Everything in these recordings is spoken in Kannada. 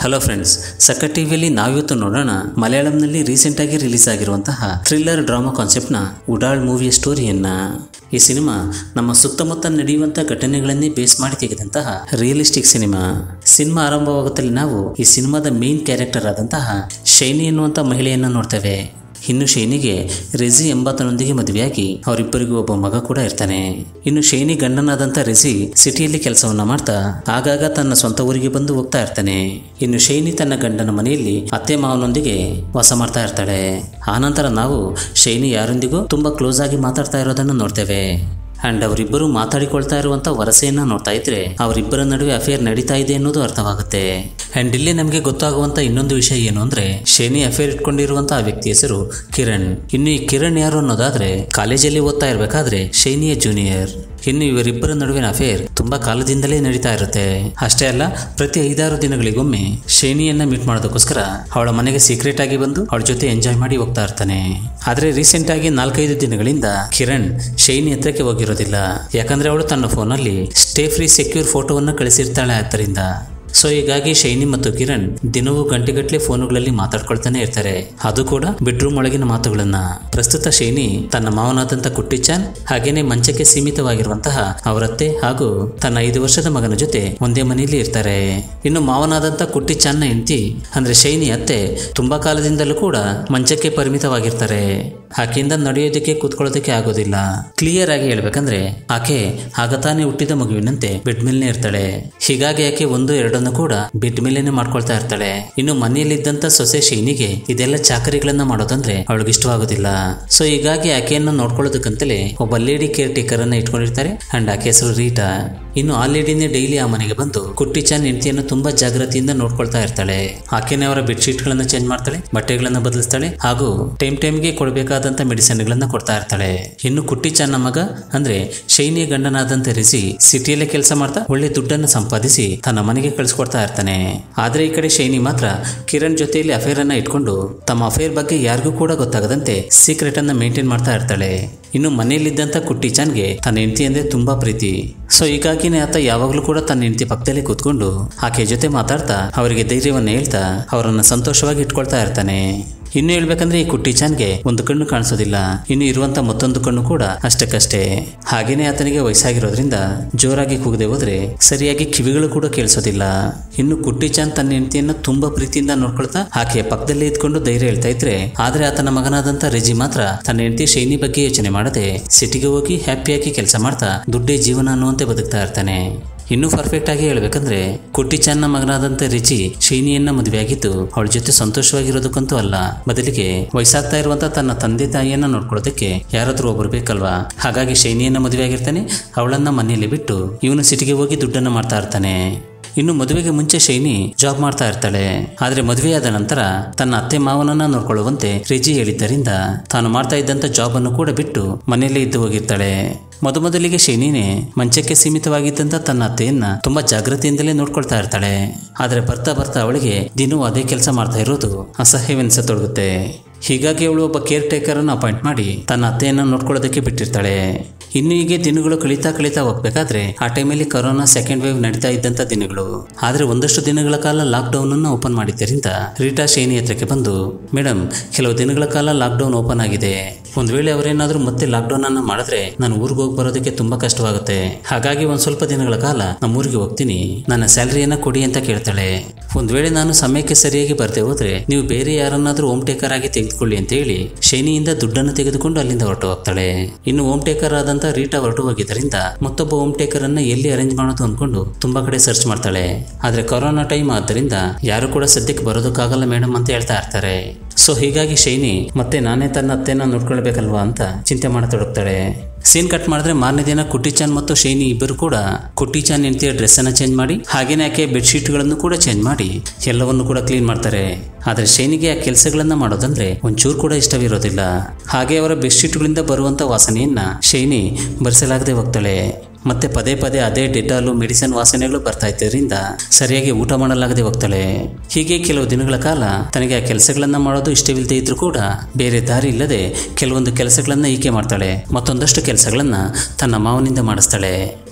ಹಲೋ ಫ್ರೆಂಡ್ಸ್ ಸಕ್ಕ ಟಿವಿಯಲ್ಲಿ ನಾವಿವತ್ತು ನೋಡೋಣ ಮಲಯಾಳಂನಲ್ಲಿ ರೀಸೆಂಟ್ ಆಗಿ ರಿಲೀಸ್ ಆಗಿರುವಂತಹ ಥ್ರಿಲ್ಲರ್ ಡ್ರಾಮಾ ಕಾನ್ಸೆಪ್ಟ್ನ ಉಡಾಳ್ ಮೂವಿಯ ಸ್ಟೋರಿಯನ್ನ ಈ ಸಿನಿಮಾ ನಮ್ಮ ಸುತ್ತಮುತ್ತ ನಡೆಯುವಂತಹ ಘಟನೆಗಳನ್ನೇ ಬೇಸ್ ಮಾಡಿ ತೆಗೆದಂತಹ ರಿಯಲಿಸ್ಟಿಕ್ ಸಿನಿಮಾ ಸಿನಿಮಾ ಆರಂಭವಾಗುತ್ತಲೇ ನಾವು ಈ ಸಿನಿಮಾದ ಮೇನ್ ಕ್ಯಾರೆಕ್ಟರ್ ಆದಂತಹ ಶೈನಿ ಎನ್ನುವಂತ ಮಹಿಳೆಯನ್ನ ನೋಡ್ತೇವೆ ಇನ್ನು ಶೈನಿಗೆ ರೆಜಿ ಎಂಬಾತನೊಂದಿಗೆ ಮದುವೆಯಾಗಿ ಅವರಿಬ್ಬರಿಗೂ ಒಬ್ಬ ಮಗ ಕೂಡ ಇರ್ತಾನೆ ಇನ್ನು ಶೈನಿ ಗಂಡನಾದಂಥ ರೆಜಿ ಸಿಟಿಯಲ್ಲಿ ಕೆಲಸವನ್ನ ಮಾಡ್ತಾ ಆಗಾಗ ತನ್ನ ಸ್ವಂತ ಊರಿಗೆ ಬಂದು ಹೋಗ್ತಾ ಇರ್ತಾನೆ ಇನ್ನು ಶೈನಿ ತನ್ನ ಗಂಡನ ಮನೆಯಲ್ಲಿ ಅತ್ತೆ ಮಾವನೊಂದಿಗೆ ವಾಸ ಮಾಡ್ತಾ ಇರ್ತಾಳೆ ಆನಂತರ ನಾವು ಶೈನಿ ಯಾರೊಂದಿಗೂ ತುಂಬಾ ಕ್ಲೋಸ್ ಆಗಿ ಮಾತಾಡ್ತಾ ಇರೋದನ್ನು ನೋಡ್ತೇವೆ ಅಂಡ್ ಅವರಿಬ್ಬರು ಮಾತಾಡಿಕೊಳ್ತಾ ಇರುವಂತ ವರಸೆಯನ್ನ ನೋಡ್ತಾ ಇದ್ರೆ ಅವರಿಬ್ಬರ ನಡುವೆ ಅಫೇರ್ ನಡೀತಾ ಇದೆ ಅನ್ನೋದು ಅರ್ಥವಾಗುತ್ತೆ ಅಂಡ್ ಇಲ್ಲಿ ನಮಗೆ ಗೊತ್ತಾಗುವಂತ ಇನ್ನೊಂದು ವಿಷಯ ಏನು ಅಂದ್ರೆ ಶನಿ ಅಫೇರ್ ಇಟ್ಕೊಂಡಿರುವಂತ ಆ ವ್ಯಕ್ತಿ ಹೆಸರು ಕಿರಣ್ ಇನ್ನು ಈ ಕಿರಣ್ ಯಾರು ಅನ್ನೋದಾದ್ರೆ ಕಾಲೇಜಲ್ಲಿ ಓದ್ತಾ ಇರ್ಬೇಕಾದ್ರೆ ಶೈನಿಯ ಜೂನಿಯರ್ ಇನ್ನು ಇವರಿಬ್ಬರ ನಡುವಿನ ಅಫೇರ್ ತುಂಬಾ ಕಾಲದಿಂದಲೇ ನಡೀತಾ ಇರುತ್ತೆ ಅಷ್ಟೇ ಅಲ್ಲ ಪ್ರತಿ ಐದಾರು ದಿನಗಳಿಗೊಮ್ಮೆ ಶೈನಿಯನ್ನ ಮೀಟ್ ಮಾಡೋದಕ್ಕೋಸ್ಕರ ಅವಳ ಮನೆಗೆ ಸೀಕ್ರೆಟ್ ಆಗಿ ಬಂದು ಅವಳ ಜೊತೆ ಎಂಜಾಯ್ ಮಾಡಿ ಹೋಗ್ತಾ ಇರ್ತಾನೆ ಆದ್ರೆ ರೀಸೆಂಟ್ ಆಗಿ ನಾಲ್ಕೈದು ದಿನಗಳಿಂದ ಕಿರಣ್ ಶೈನಿ ಹತ್ರಕ್ಕೆ ಹೋಗಿರೋದಿಲ್ಲ ಯಾಕಂದ್ರೆ ಅವಳು ತನ್ನ ಫೋನಲ್ಲಿ ಸ್ಟೇ ಫ್ರೀ ಸೆಕ್ಯೂರ್ ಫೋಟೋವನ್ನ ಕಳಿಸಿರ್ತಾಳೆ ಆದ್ದರಿಂದ ಸೊ ಹೀಗಾಗಿ ಶೈನಿ ಮತ್ತು ಕಿರಣ್ ದಿನವೂ ಗಂಟೆಗಟ್ಟಲೆ ಫೋನುಗಳಲ್ಲಿ ಮಾತಾಡ್ಕೊಳ್ತಾನೆ ಇರ್ತಾರೆ ಅದು ಕೂಡ ಬೆಡ್ರೂಮ್ ಒಳಗಿನ ಮಾತುಗಳನ್ನ ಪ್ರಸ್ತುತ ಶೈನಿ ತನ್ನ ಮಾವನಾದಂತ ಕುಟ್ಟಿಚಾನ್ ಹಾಗೇನೆ ಮಂಚಕ್ಕೆ ಸೀಮಿತವಾಗಿರುವಂತಹ ಅವರತ್ತೆ ಹಾಗೂ ತನ್ನ ಐದು ವರ್ಷದ ಮಗನ ಜೊತೆ ಒಂದೇ ಮನೆಯಲ್ಲಿ ಇರ್ತಾರೆ ಇನ್ನು ಮಾವನಾದಂತ ಕುಟ್ಟಿಚಾನ್ನ ಹೆಂಡತಿ ಅಂದ್ರೆ ಶೈನಿ ಅತ್ತೆ ತುಂಬಾ ಕಾಲದಿಂದಲೂ ಕೂಡ ಮಂಚಕ್ಕೆ ಪರಿಮಿತವಾಗಿರ್ತಾರೆ ಆಕೆಯಿಂದ ನಡೆಯೋದಕ್ಕೆ ಕೂತ್ಕೊಳ್ಳೋದಕ್ಕೆ ಆಗೋದಿಲ್ಲ ಕ್ಲಿಯರ್ ಆಗಿ ಹೇಳ್ಬೇಕಂದ್ರೆ ಆಕೆ ಆಗ ತಾನೇ ಹುಟ್ಟಿದ ಮಗುವಿನಂತೆ ಬೆಡ್ ಮೇಲ್ನೇ ಇರ್ತಾಳೆ ಹೀಗಾಗಿ ಆಕೆ ಒಂದು ಎರಡನ್ನು ಕೂಡ ಬೆಡ್ ಮೇಲೇನೆ ಮಾಡ್ಕೊಳ್ತಾ ಇರ್ತಾಳೆ ಇನ್ನು ಮನೆಯಲ್ಲಿದ್ದಂತ ಸೊಸೆ ಶೈನಿಗೆ ಇದೆಲ್ಲ ಚಾಕರಿಗಳನ್ನ ಮಾಡೋದಂದ್ರೆ ಅವಳಿಗೆ ಇಷ್ಟವಾಗೋದಿಲ್ಲ ಸೊ ಹೀಗಾಗಿ ಆಕೆಯನ್ನ ನೋಡ್ಕೊಳ್ಳೋದಕ್ಕಂತಲೇ ಒಬ್ಬ ಲೇಡಿ ಕೇರ್ ಟೇಕರ್ ಅನ್ನ ಇಟ್ಕೊಂಡಿರ್ತಾರೆ ಅಂಡ್ ಆಕೆ ಹೆಸರು ರೀಟಾ ಇನ್ನು ಆ ಲೇಡಿನೇ ಡೈಲಿ ಆ ಮನೆಗೆ ಬಂದು ಕುಟ್ಟಿಚಾನ್ ಹೆಂಡತಿಯನ್ನು ತುಂಬಾ ಜಾಗ್ರತೆಯಿಂದ ನೋಡ್ಕೊಳ್ತಾ ಇರ್ತಾಳೆ ಆಕೆನೇ ಅವರ ಬೆಡ್ಶೀಟ್ ಗಳನ್ನ ಚೇಂಜ್ ಮಾಡ್ತಾಳೆ ಬಟ್ಟೆಗಳನ್ನ ಬದಲಿಸ್ತಾಳೆ ಹಾಗೂ ಟೈಮ್ ಟೈಮ್ಗೆ ಕೊಡಬೇಕಾದಂತ ಮೆಡಿಸಿನ್ ಗಳನ್ನ ಕೊಡ್ತಾ ಇರ್ತಾಳೆ ಇನ್ನು ಕುಟ್ಟಿಚಾನ್ನ ಮಗ ಅಂದ್ರೆ ಶೈನಿಯ ಗಂಡನಾದಂತ ರಿಸಿ ಸಿಟಿಯಲ್ಲೇ ಕೆಲಸ ಮಾಡ್ತಾ ಒಳ್ಳೆ ದುಡ್ಡನ್ನು ಸಂಪಾದಿಸಿ ತನ್ನ ಮನೆಗೆ ಕಳಿಸ್ಕೊಡ್ತಾ ಇರ್ತಾನೆ ಆದ್ರೆ ಈ ಕಡೆ ಶೈನಿ ಮಾತ್ರ ಕಿರಣ್ ಜೊತೆಯಲ್ಲಿ ಅಫೇರ್ ಅನ್ನ ಇಟ್ಕೊಂಡು ತಮ್ಮ ಅಫೇರ್ ಬಗ್ಗೆ ಯಾರಿಗೂ ಕೂಡ ಗೊತ್ತಾಗದಂತೆ ಸೀಕ್ರೆಟ್ ಅನ್ನ ಮೇಂಟೈನ್ ಮಾಡ್ತಾ ಇರ್ತಾಳೆ ಇನ್ನು ಮನೆಯಲ್ಲಿದ್ದಂತ ಕುಟ್ಟಿ ಚಾನ್ಗೆ ತನ್ನ ಹೆಂಡತಿ ಅಂದ್ರೆ ತುಂಬಾ ಪ್ರೀತಿ ಸೊ ಹೀಗಾಗಿನೇ ಆತ ಯಾವಾಗಲೂ ಕೂಡ ತನ್ನ ಹೆಂಡತಿ ಪಕ್ಕದಲ್ಲೇ ಕೂತ್ಕೊಂಡು ಆಕೆ ಜೊತೆ ಮಾತಾಡ್ತಾ ಅವರಿಗೆ ಧೈರ್ಯವನ್ನ ಹೇಳ್ತಾ ಅವರನ್ನ ಸಂತೋಷವಾಗಿ ಇಟ್ಕೊಳ್ತಾ ಇರ್ತಾನೆ ಇನ್ನು ಹೇಳ್ಬೇಕಂದ್ರೆ ಈ ಕುಟ್ಟಿ ಚಾನ್ಗೆ ಒಂದು ಕಣ್ಣು ಕಾಣಿಸೋದಿಲ್ಲ ಇನ್ನು ಇರುವಂತ ಮತ್ತೊಂದು ಕಣ್ಣು ಕೂಡ ಅಷ್ಟಕ್ಕಷ್ಟೇ ಹಾಗೇನೆ ಆತನಿಗೆ ವಯಸ್ಸಾಗಿರೋದ್ರಿಂದ ಜೋರಾಗಿ ಕೂಗದೆ ಹೋದ್ರೆ ಸರಿಯಾಗಿ ಕಿವಿಗಳು ಕೂಡ ಕೇಳಿಸೋದಿಲ್ಲ ಇನ್ನು ಕುಟ್ಟಿ ಚಾನ್ ತನ್ನ ಹೆಂಡತಿಯನ್ನ ತುಂಬಾ ಪ್ರೀತಿಯಿಂದ ನೋಡ್ಕೊಳ್ತಾ ಆಕೆಯ ಪಕ್ಕದಲ್ಲೇ ಇದ್ಕೊಂಡು ಧೈರ್ಯ ಹೇಳ್ತಾ ಇದ್ರೆ ಆದ್ರೆ ಆತನ ಮಗನಾದಂತ ರೆಜಿ ಮಾತ್ರ ತನ್ನ ಹೆಂಡತಿ ಶೈನಿ ಬಗ್ಗೆ ಯೋಚನೆ ಮಾಡದೆ ಸಿಟಿಗೆ ಹೋಗಿ ಹ್ಯಾಪಿಯಾಗಿ ಕೆಲಸ ಮಾಡ್ತಾ ದುಡ್ಡೇ ಜೀವನ ಅನ್ನುವಂತೆ ಬದುಕ್ತಾ ಇರ್ತಾನೆ ಇನ್ನೂ ಪರ್ಫೆಕ್ಟ್ ಆಗಿ ಹೇಳ್ಬೇಕಂದ್ರೆ ಕುಟ್ಟಿ ಚನ್ನ ಮಗನಾದಂತ ರಿಚಿ ಶೈನಿಯನ್ನ ಮದುವೆಯಾಗಿದ್ದು ಅವಳ ಜೊತೆ ಸಂತೋಷವಾಗಿರೋದಕ್ಕಂತೂ ಅಲ್ಲ ಬದಲಿಗೆ ವಯಸ್ಸಾಗ್ತಾ ಇರುವಂತ ತನ್ನ ತಂದೆ ತಾಯಿಯನ್ನ ನೋಡ್ಕೊಳ್ಳೋದಕ್ಕೆ ಯಾರಾದ್ರೂ ಒಬ್ರು ಬೇಕಲ್ವಾ ಹಾಗಾಗಿ ಶೈನಿಯನ್ನ ಮದುವೆಯಾಗಿರ್ತಾನೆ ಅವಳನ್ನ ಮನೆಯಲ್ಲಿ ಬಿಟ್ಟು ಇವನು ಸಿಟಿಗೆ ಹೋಗಿ ದುಡ್ಡನ್ನ ಮಾಡ್ತಾ ಇರ್ತಾನೆ ಇನ್ನು ಮದುವೆಗೆ ಮುಂಚೆ ಶೈನಿ ಜಾಬ್ ಮಾಡ್ತಾ ಇರ್ತಾಳೆ ಆದ್ರೆ ಮದುವೆಯಾದ ನಂತರ ತನ್ನ ಅತ್ತೆ ಮಾವನನ್ನ ನೋಡ್ಕೊಳ್ಳುವಂತೆ ರಿಜಿ ಹೇಳಿದ್ದರಿಂದ ತಾನು ಮಾಡ್ತಾ ಇದ್ದಂತ ಜಾಬ್ ಅನ್ನು ಕೂಡ ಬಿಟ್ಟು ಮನೆಯಲ್ಲೇ ಇದ್ದು ಹೋಗಿರ್ತಾಳೆ ಮೊದಮೊದಲಿಗೆ ಶೈನಿನೇ ಮಂಚಕ್ಕೆ ಸೀಮಿತವಾಗಿದ್ದಂತ ತನ್ನ ಅತ್ತೆಯನ್ನ ತುಂಬಾ ಜಾಗ್ರತೆಯಿಂದಲೇ ನೋಡ್ಕೊಳ್ತಾ ಇರ್ತಾಳೆ ಆದ್ರೆ ಬರ್ತಾ ಬರ್ತಾ ಅವಳಿಗೆ ದಿನವೂ ಅದೇ ಕೆಲಸ ಮಾಡ್ತಾ ಇರೋದು ಅಸಹ್ಯವೆನಿಸತೊಡಗುತ್ತೆ ಹೀಗಾಗಿ ಅವಳು ಒಬ್ಬ ಕೇರ್ ಟೇಕರ್ ಅನ್ನು ಅಪಾಯಿಂಟ್ ಮಾಡಿ ತನ್ನ ಅತ್ತೆಯನ್ನ ನೋಡ್ಕೊಳ್ಳೋದಕ್ಕೆ ಬಿಟ್ಟಿರ್ತಾಳೆ ಇನ್ನು ಹೀಗೆ ದಿನಗಳು ಕಳೀತಾ ಕಳೀತಾ ಹೋಗ್ಬೇಕಾದ್ರೆ ಆ ಟೈಮಲ್ಲಿ ಕೊರೋನಾ ಸೆಕೆಂಡ್ ವೇವ್ ನಡೀತಾ ಇದ್ದಂತ ದಿನಗಳು ಆದ್ರೆ ಒಂದಷ್ಟು ದಿನಗಳ ಕಾಲ ಲಾಕ್ ಡೌನ್ ಅನ್ನು ಓಪನ್ ಮಾಡಿದ್ದರಿಂದ ರೀಟಾ ಶೈನಿ ಹತ್ರಕ್ಕೆ ಬಂದು ಮೇಡಮ್ ಕೆಲವು ದಿನಗಳ ಕಾಲ ಲಾಕ್ ಡೌನ್ ಓಪನ್ ಆಗಿದೆ ಒಂದ್ ವೇಳೆ ಅವರೇನಾದ್ರೂ ಮತ್ತೆ ಲಾಕ್ ಡೌನ್ ಅನ್ನ ಮಾಡಿದ್ರೆ ನಾನು ಊರಿಗೆ ಹೋಗಿ ಬರೋದಕ್ಕೆ ತುಂಬಾ ಕಷ್ಟವಾಗುತ್ತೆ ಹಾಗಾಗಿ ಒಂದ್ ಸ್ವಲ್ಪ ದಿನಗಳ ಕಾಲ ನಮ್ಮ ಊರಿಗೆ ಹೋಗ್ತೀನಿ ನನ್ನ ಸ್ಯಾಲರಿಯನ್ನ ಕೊಡಿ ಅಂತ ಕೇಳ್ತಾಳೆ ಒಂದ್ ವೇಳೆ ನಾನು ಸಮಯಕ್ಕೆ ಸರಿಯಾಗಿ ಬರ್ದೆ ಹೋದ್ರೆ ನೀವು ಬೇರೆ ಯಾರನ್ನಾದ್ರೂ ಹೋಮ್ ಟೇಕರ್ ಆಗಿ ತೆಗೆದುಕೊಳ್ಳಿ ಅಂತ ಹೇಳಿ ಶೈನಿಯಿಂದ ದುಡ್ಡನ್ನು ತೆಗೆದುಕೊಂಡು ಅಲ್ಲಿಂದ ಹೊರಟು ಹೋಗ್ತಾಳೆ ಇನ್ನು ಹೋಮ್ ಟೇಕರ್ ಆದಂತ ರೀಟಾ ಹೊರಟು ಹೋಗಿದ್ದರಿಂದ ಮತ್ತೊಬ್ಬ ಹೋಮ್ ಟೇಕರ್ ಅನ್ನ ಎಲ್ಲಿ ಅರೇಂಜ್ ಮಾಡೋದು ಅನ್ಕೊಂಡು ತುಂಬಾ ಕಡೆ ಸರ್ಚ್ ಮಾಡ್ತಾಳೆ ಆದ್ರೆ ಕೊರೋನಾ ಟೈಮ್ ಆದ್ದರಿಂದ ಯಾರು ಕೂಡ ಸದ್ಯಕ್ಕೆ ಬರೋದಕ್ಕಾಗಲ್ಲ ಮೇಡಮ್ ಅಂತ ಹೇಳ್ತಾ ಇರ್ತಾರೆ ಸೊ ಹೀಗಾಗಿ ಶೈನಿ ಮತ್ತೆ ನಾನೇ ತನ್ನ ಅತ್ತೆನ ನೋಡ್ಕೊಳ್ಬೇಕಲ್ವಾ ಅಂತ ಚಿಂತೆ ಮಾಡತೊಡಗ್ತಾಳೆ ಸೀನ್ ಕಟ್ ಮಾಡಿದ್ರೆ ಮಾರನೇ ದಿನ ಕುಟ್ಟಿಚಾನ್ ಮತ್ತು ಶೈನಿ ಇಬ್ಬರು ಕೂಡ ಕುಟ್ಟಿಚಾನ್ ಹೆಂಡತಿಯ ಡ್ರೆಸ್ ಅನ್ನ ಚೇಂಜ್ ಮಾಡಿ ಹಾಗೇನೆ ಆಕೆ ಬೆಡ್ಶೀಟ್ ಗಳನ್ನು ಕೂಡ ಚೇಂಜ್ ಮಾಡಿ ಎಲ್ಲವನ್ನು ಕೂಡ ಕ್ಲೀನ್ ಮಾಡ್ತಾರೆ ಆದ್ರೆ ಶೈನಿಗೆ ಆ ಕೆಲಸಗಳನ್ನ ಮಾಡೋದಂದ್ರೆ ಒಂಚೂರು ಕೂಡ ಇಷ್ಟವಿರೋದಿಲ್ಲ ಹಾಗೆ ಅವರ ಬೆಡ್ಶೀಟ್ಗಳಿಂದ ಬರುವಂತ ವಾಸನೆಯನ್ನ ಶೈನಿ ಭರಿಸಲಾಗದೆ ಹೋಗ್ತಾಳೆ ಮತ್ತೆ ಪದೇ ಪದೇ ಅದೇ ಡೆಟಾಲು ಮೆಡಿಸಿನ್ ವಾಸನೆಗಳು ಬರ್ತಾ ಇದ್ದರಿಂದ ಸರಿಯಾಗಿ ಊಟ ಮಾಡಲಾಗದೆ ಹೋಗ್ತಾಳೆ ಹೀಗೆ ಕೆಲವು ದಿನಗಳ ಕಾಲ ತನಗೆ ಆ ಕೆಲಸಗಳನ್ನ ಮಾಡೋದು ಇಷ್ಟವಿಲ್ಲದೆ ಇದ್ರೂ ಕೂಡ ಬೇರೆ ದಾರಿ ಇಲ್ಲದೆ ಕೆಲವೊಂದು ಕೆಲಸಗಳನ್ನ ಈಕೆ ಮಾಡ್ತಾಳೆ ಮತ್ತೊಂದಷ್ಟು ಕೆಲಸಗಳನ್ನ ತನ್ನ ಮಾವನಿಂದ ಮಾಡಿಸ್ತಾಳೆ